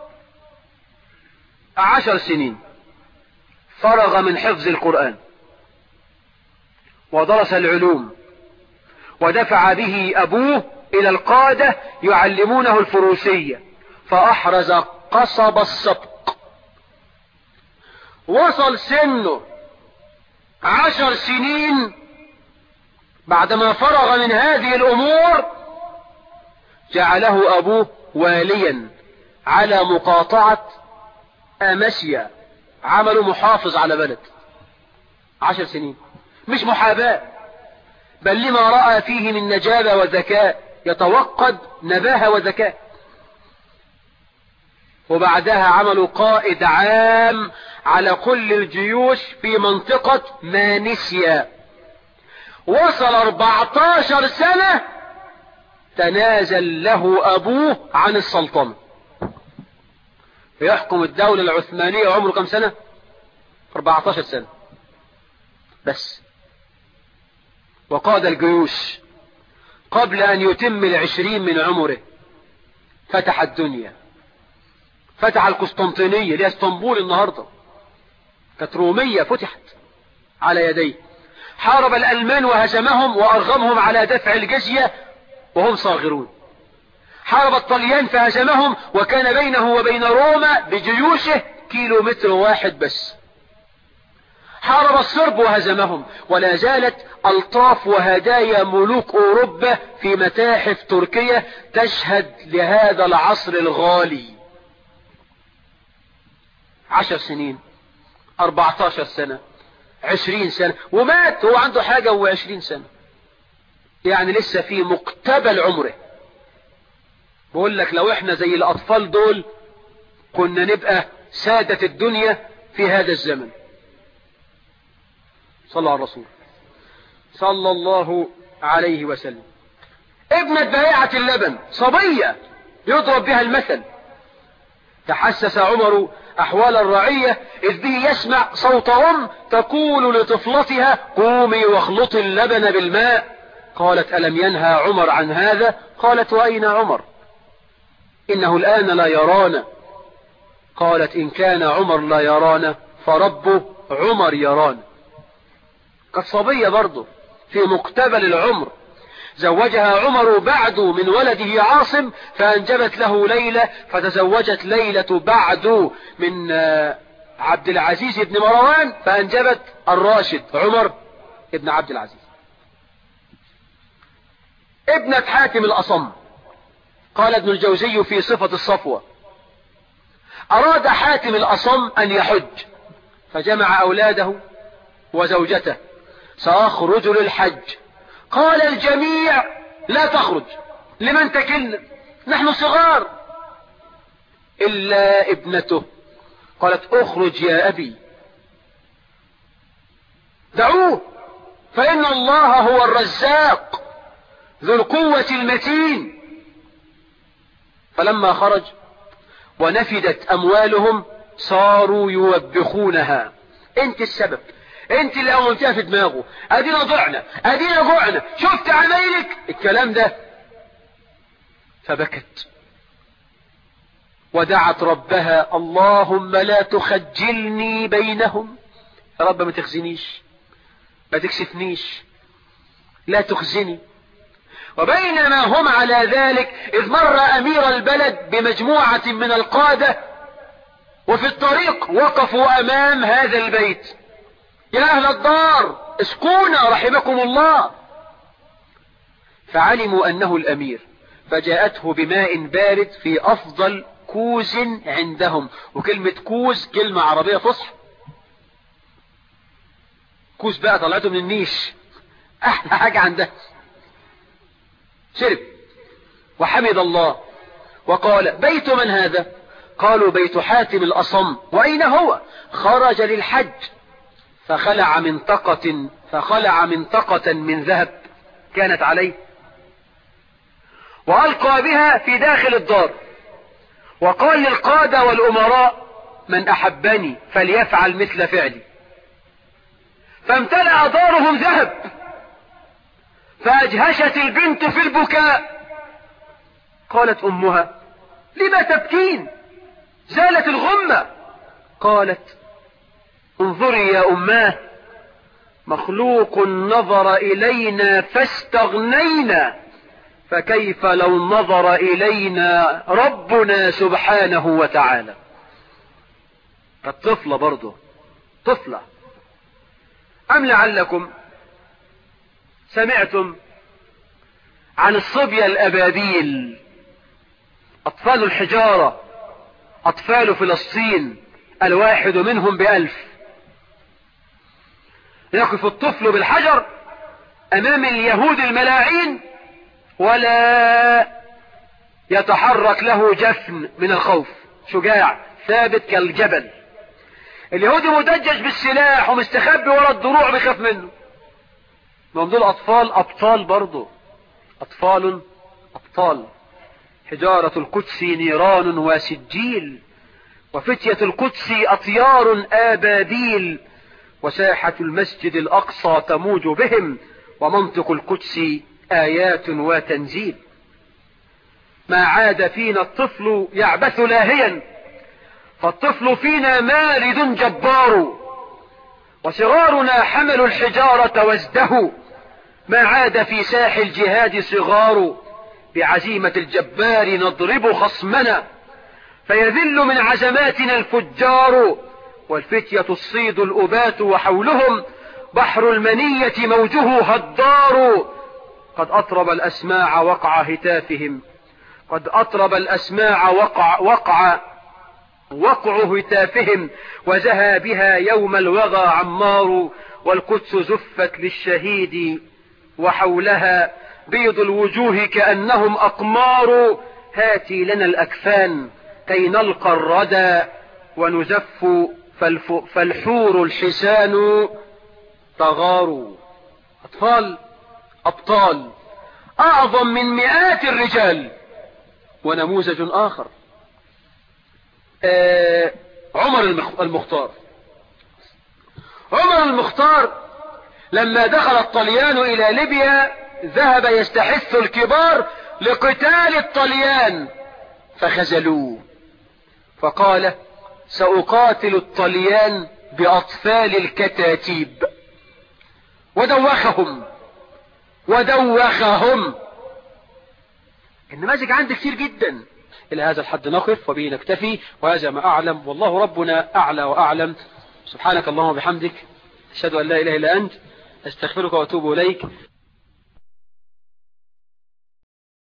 عشر سنين فرغ من حفظ القرآن ودرس العلوم ودفع به أبوه إلى القادة يعلمونه الفروسية فأحرز قصب السبق وصل سنه عشر سنين بعدما فرغ من هذه الأمور جعله أبوه واليا على مقاطعة أمسيا عملوا محافظ على بلد عشر سنين مش محاباة بل لما رأى فيه من نجابة وذكاء يتوقد نباهة وذكاء وبعدها عملوا قائد عام على كل الجيوش في منطقة مانيسيا وصل 14 سنة تنازل له أبوه عن السلطنة يحكم الدولة العثمانية عمره كم سنة 14 سنة بس وقاد الجيوش قبل أن يتم العشرين من عمره فتح الدنيا فتح القسطنطينية اللي اسطنبول النهاردة كانت رومية فتحت على يديه حارب الألمان وهزمهم وأرغمهم على دفع الجزية وهم صاغرون حارب الطليان فهزمهم وكان بينه وبين روما بجيوشه كيلو متر واحد بس حارب الصرب وهزمهم ولا زالت ألطاف وهدايا ملوك أوروبا في متاحف تركيا تشهد لهذا العصر الغالي عشر سنين أربعتاشر سنة عشرين سنة ومات هو عنده حاجة وعشرين سنة يعني لسه في مقتبل عمره بقول لك لو احنا زي الأطفال دول كنا نبقى سادة الدنيا في هذا الزمن صلى على الرسول صلى الله عليه وسلم ابنة بائعة اللبن صبية يضرب بها المثل تحسس عمر أحوال الرعية إذ به يسمع صوت أم تقول لطفلتها قومي واخلطي اللبن بالماء قالت ألم ينهى عمر عن هذا قالت وأين عمر إنه الآن لا يرانا قالت إن كان عمر لا يرانا فرب عمر يرانا كانت صبية برضه في مقتبل العمر زوجها عمر بعد من ولده عاصم فأنجبت له ليلة فتزوجت ليلة بعد من عبد العزيز بن مروان فأنجبت الراشد عمر ابن عبد العزيز ابنة حاتم الأصم قال ابن الجوزي في صفة الصفوة أراد حاتم الأصم أن يحج فجمع أولاده وزوجته سأخرج للحج قال الجميع لا تخرج لمن تكلنا نحن صغار إلا ابنته قالت اخرج يا أبي دعوه فإن الله هو الرزاق ذو القوة المتين فلما خرج ونفدت أموالهم صاروا يوبخونها انت السبب انت اللي قومتها في دماغه ادينا ضعنا ادينا جوعنا شفت عمايلك الكلام ده فبكت ودعت ربها اللهم لا تخجلني بينهم يا رب ما تخزنيش ما تكسفنيش لا تخزني وبينما هم على ذلك إذ مر أمير البلد بمجموعة من القادة وفي الطريق وقفوا أمام هذا البيت يا أهل الدار اسكونا رحمكم الله فعلموا أنه الأمير فجاءته بماء بارد في أفضل كوز عندهم وكلمة كوز كلمة عربية فصحى كوز بقى طلعته من النيش أحلى حاجة عنده شرب وحمد الله وقال بيت من هذا قالوا بيت حاتم الأصم وأين هو خرج للحج فخلع منطقة فخلع منطقة من ذهب كانت عليه وألقى بها في داخل الدار وقال للقادة والأمراء من أحبني فليفعل مثل فعلي فامتلأ دارهم ذهب فأجهشت البنت في البكاء قالت أمها لما تبكين زالت الغمة قالت انظري يا أماه مخلوق نظر إلينا فاستغنينا فكيف لو نظر إلينا ربنا سبحانه وتعالى الطفلة برضه طفلة أم لعلكم سمعتم عن الصبية الأبابيل أطفال الحجارة أطفال فلسطين الواحد منهم بألف يقف الطفل بالحجر أمام اليهود الملاعين ولا يتحرك له جفن من الخوف شجاع ثابت كالجبل اليهودي مدجج بالسلاح ومستخبي ورا الضروع بيخاف منه هم دول أطفال أبطال برضه أطفال أبطال حجارة القدس نيران وسجيل وفتية القدس أطيار آبابيل وساحة المسجد الأقصى تموج بهم ومنطق القدس آيات وتنزيل ما عاد فينا الطفل يعبث لاهيا فالطفل فينا مارد جبار وصغارنا حملوا الحجارة وازدهوا ما عاد في ساح الجهاد صغار بعزيمة الجبار نضرب خصمنا فيذل من عزماتنا الفجار والفتية الصيد الأبات وحولهم بحر المنية موجه هدار قد أطرب الأسماع وقع هتافهم قد أطرب الأسماع وقع, وقع وقع هتافهم وزهى بها يوم الوغى عمار والقدس زفت للشهيد وحولها بيض الوجوه كأنهم أقمار هاتي لنا الأكفان كي نلقى الردى ونزف فالحور الحسان تغار أطفال أبطال أعظم من مئات الرجال ونموذج آخر آه عمر المختار عمر المختار لما دخل الطليان إلى ليبيا ذهب يستحث الكبار لقتال الطليان فخزلوه فقال سأقاتل الطليان بأطفال الكتاتيب ودوخهم ودوخهم النماذج عندي كتير جدا إلى هذا الحد نقف وبه نكتفي وهذا ما أعلم والله ربنا أعلى وأعلم سبحانك اللهم وبحمدك أشهد أن لا إله إلا أنت أستغفرك وأتوب إليك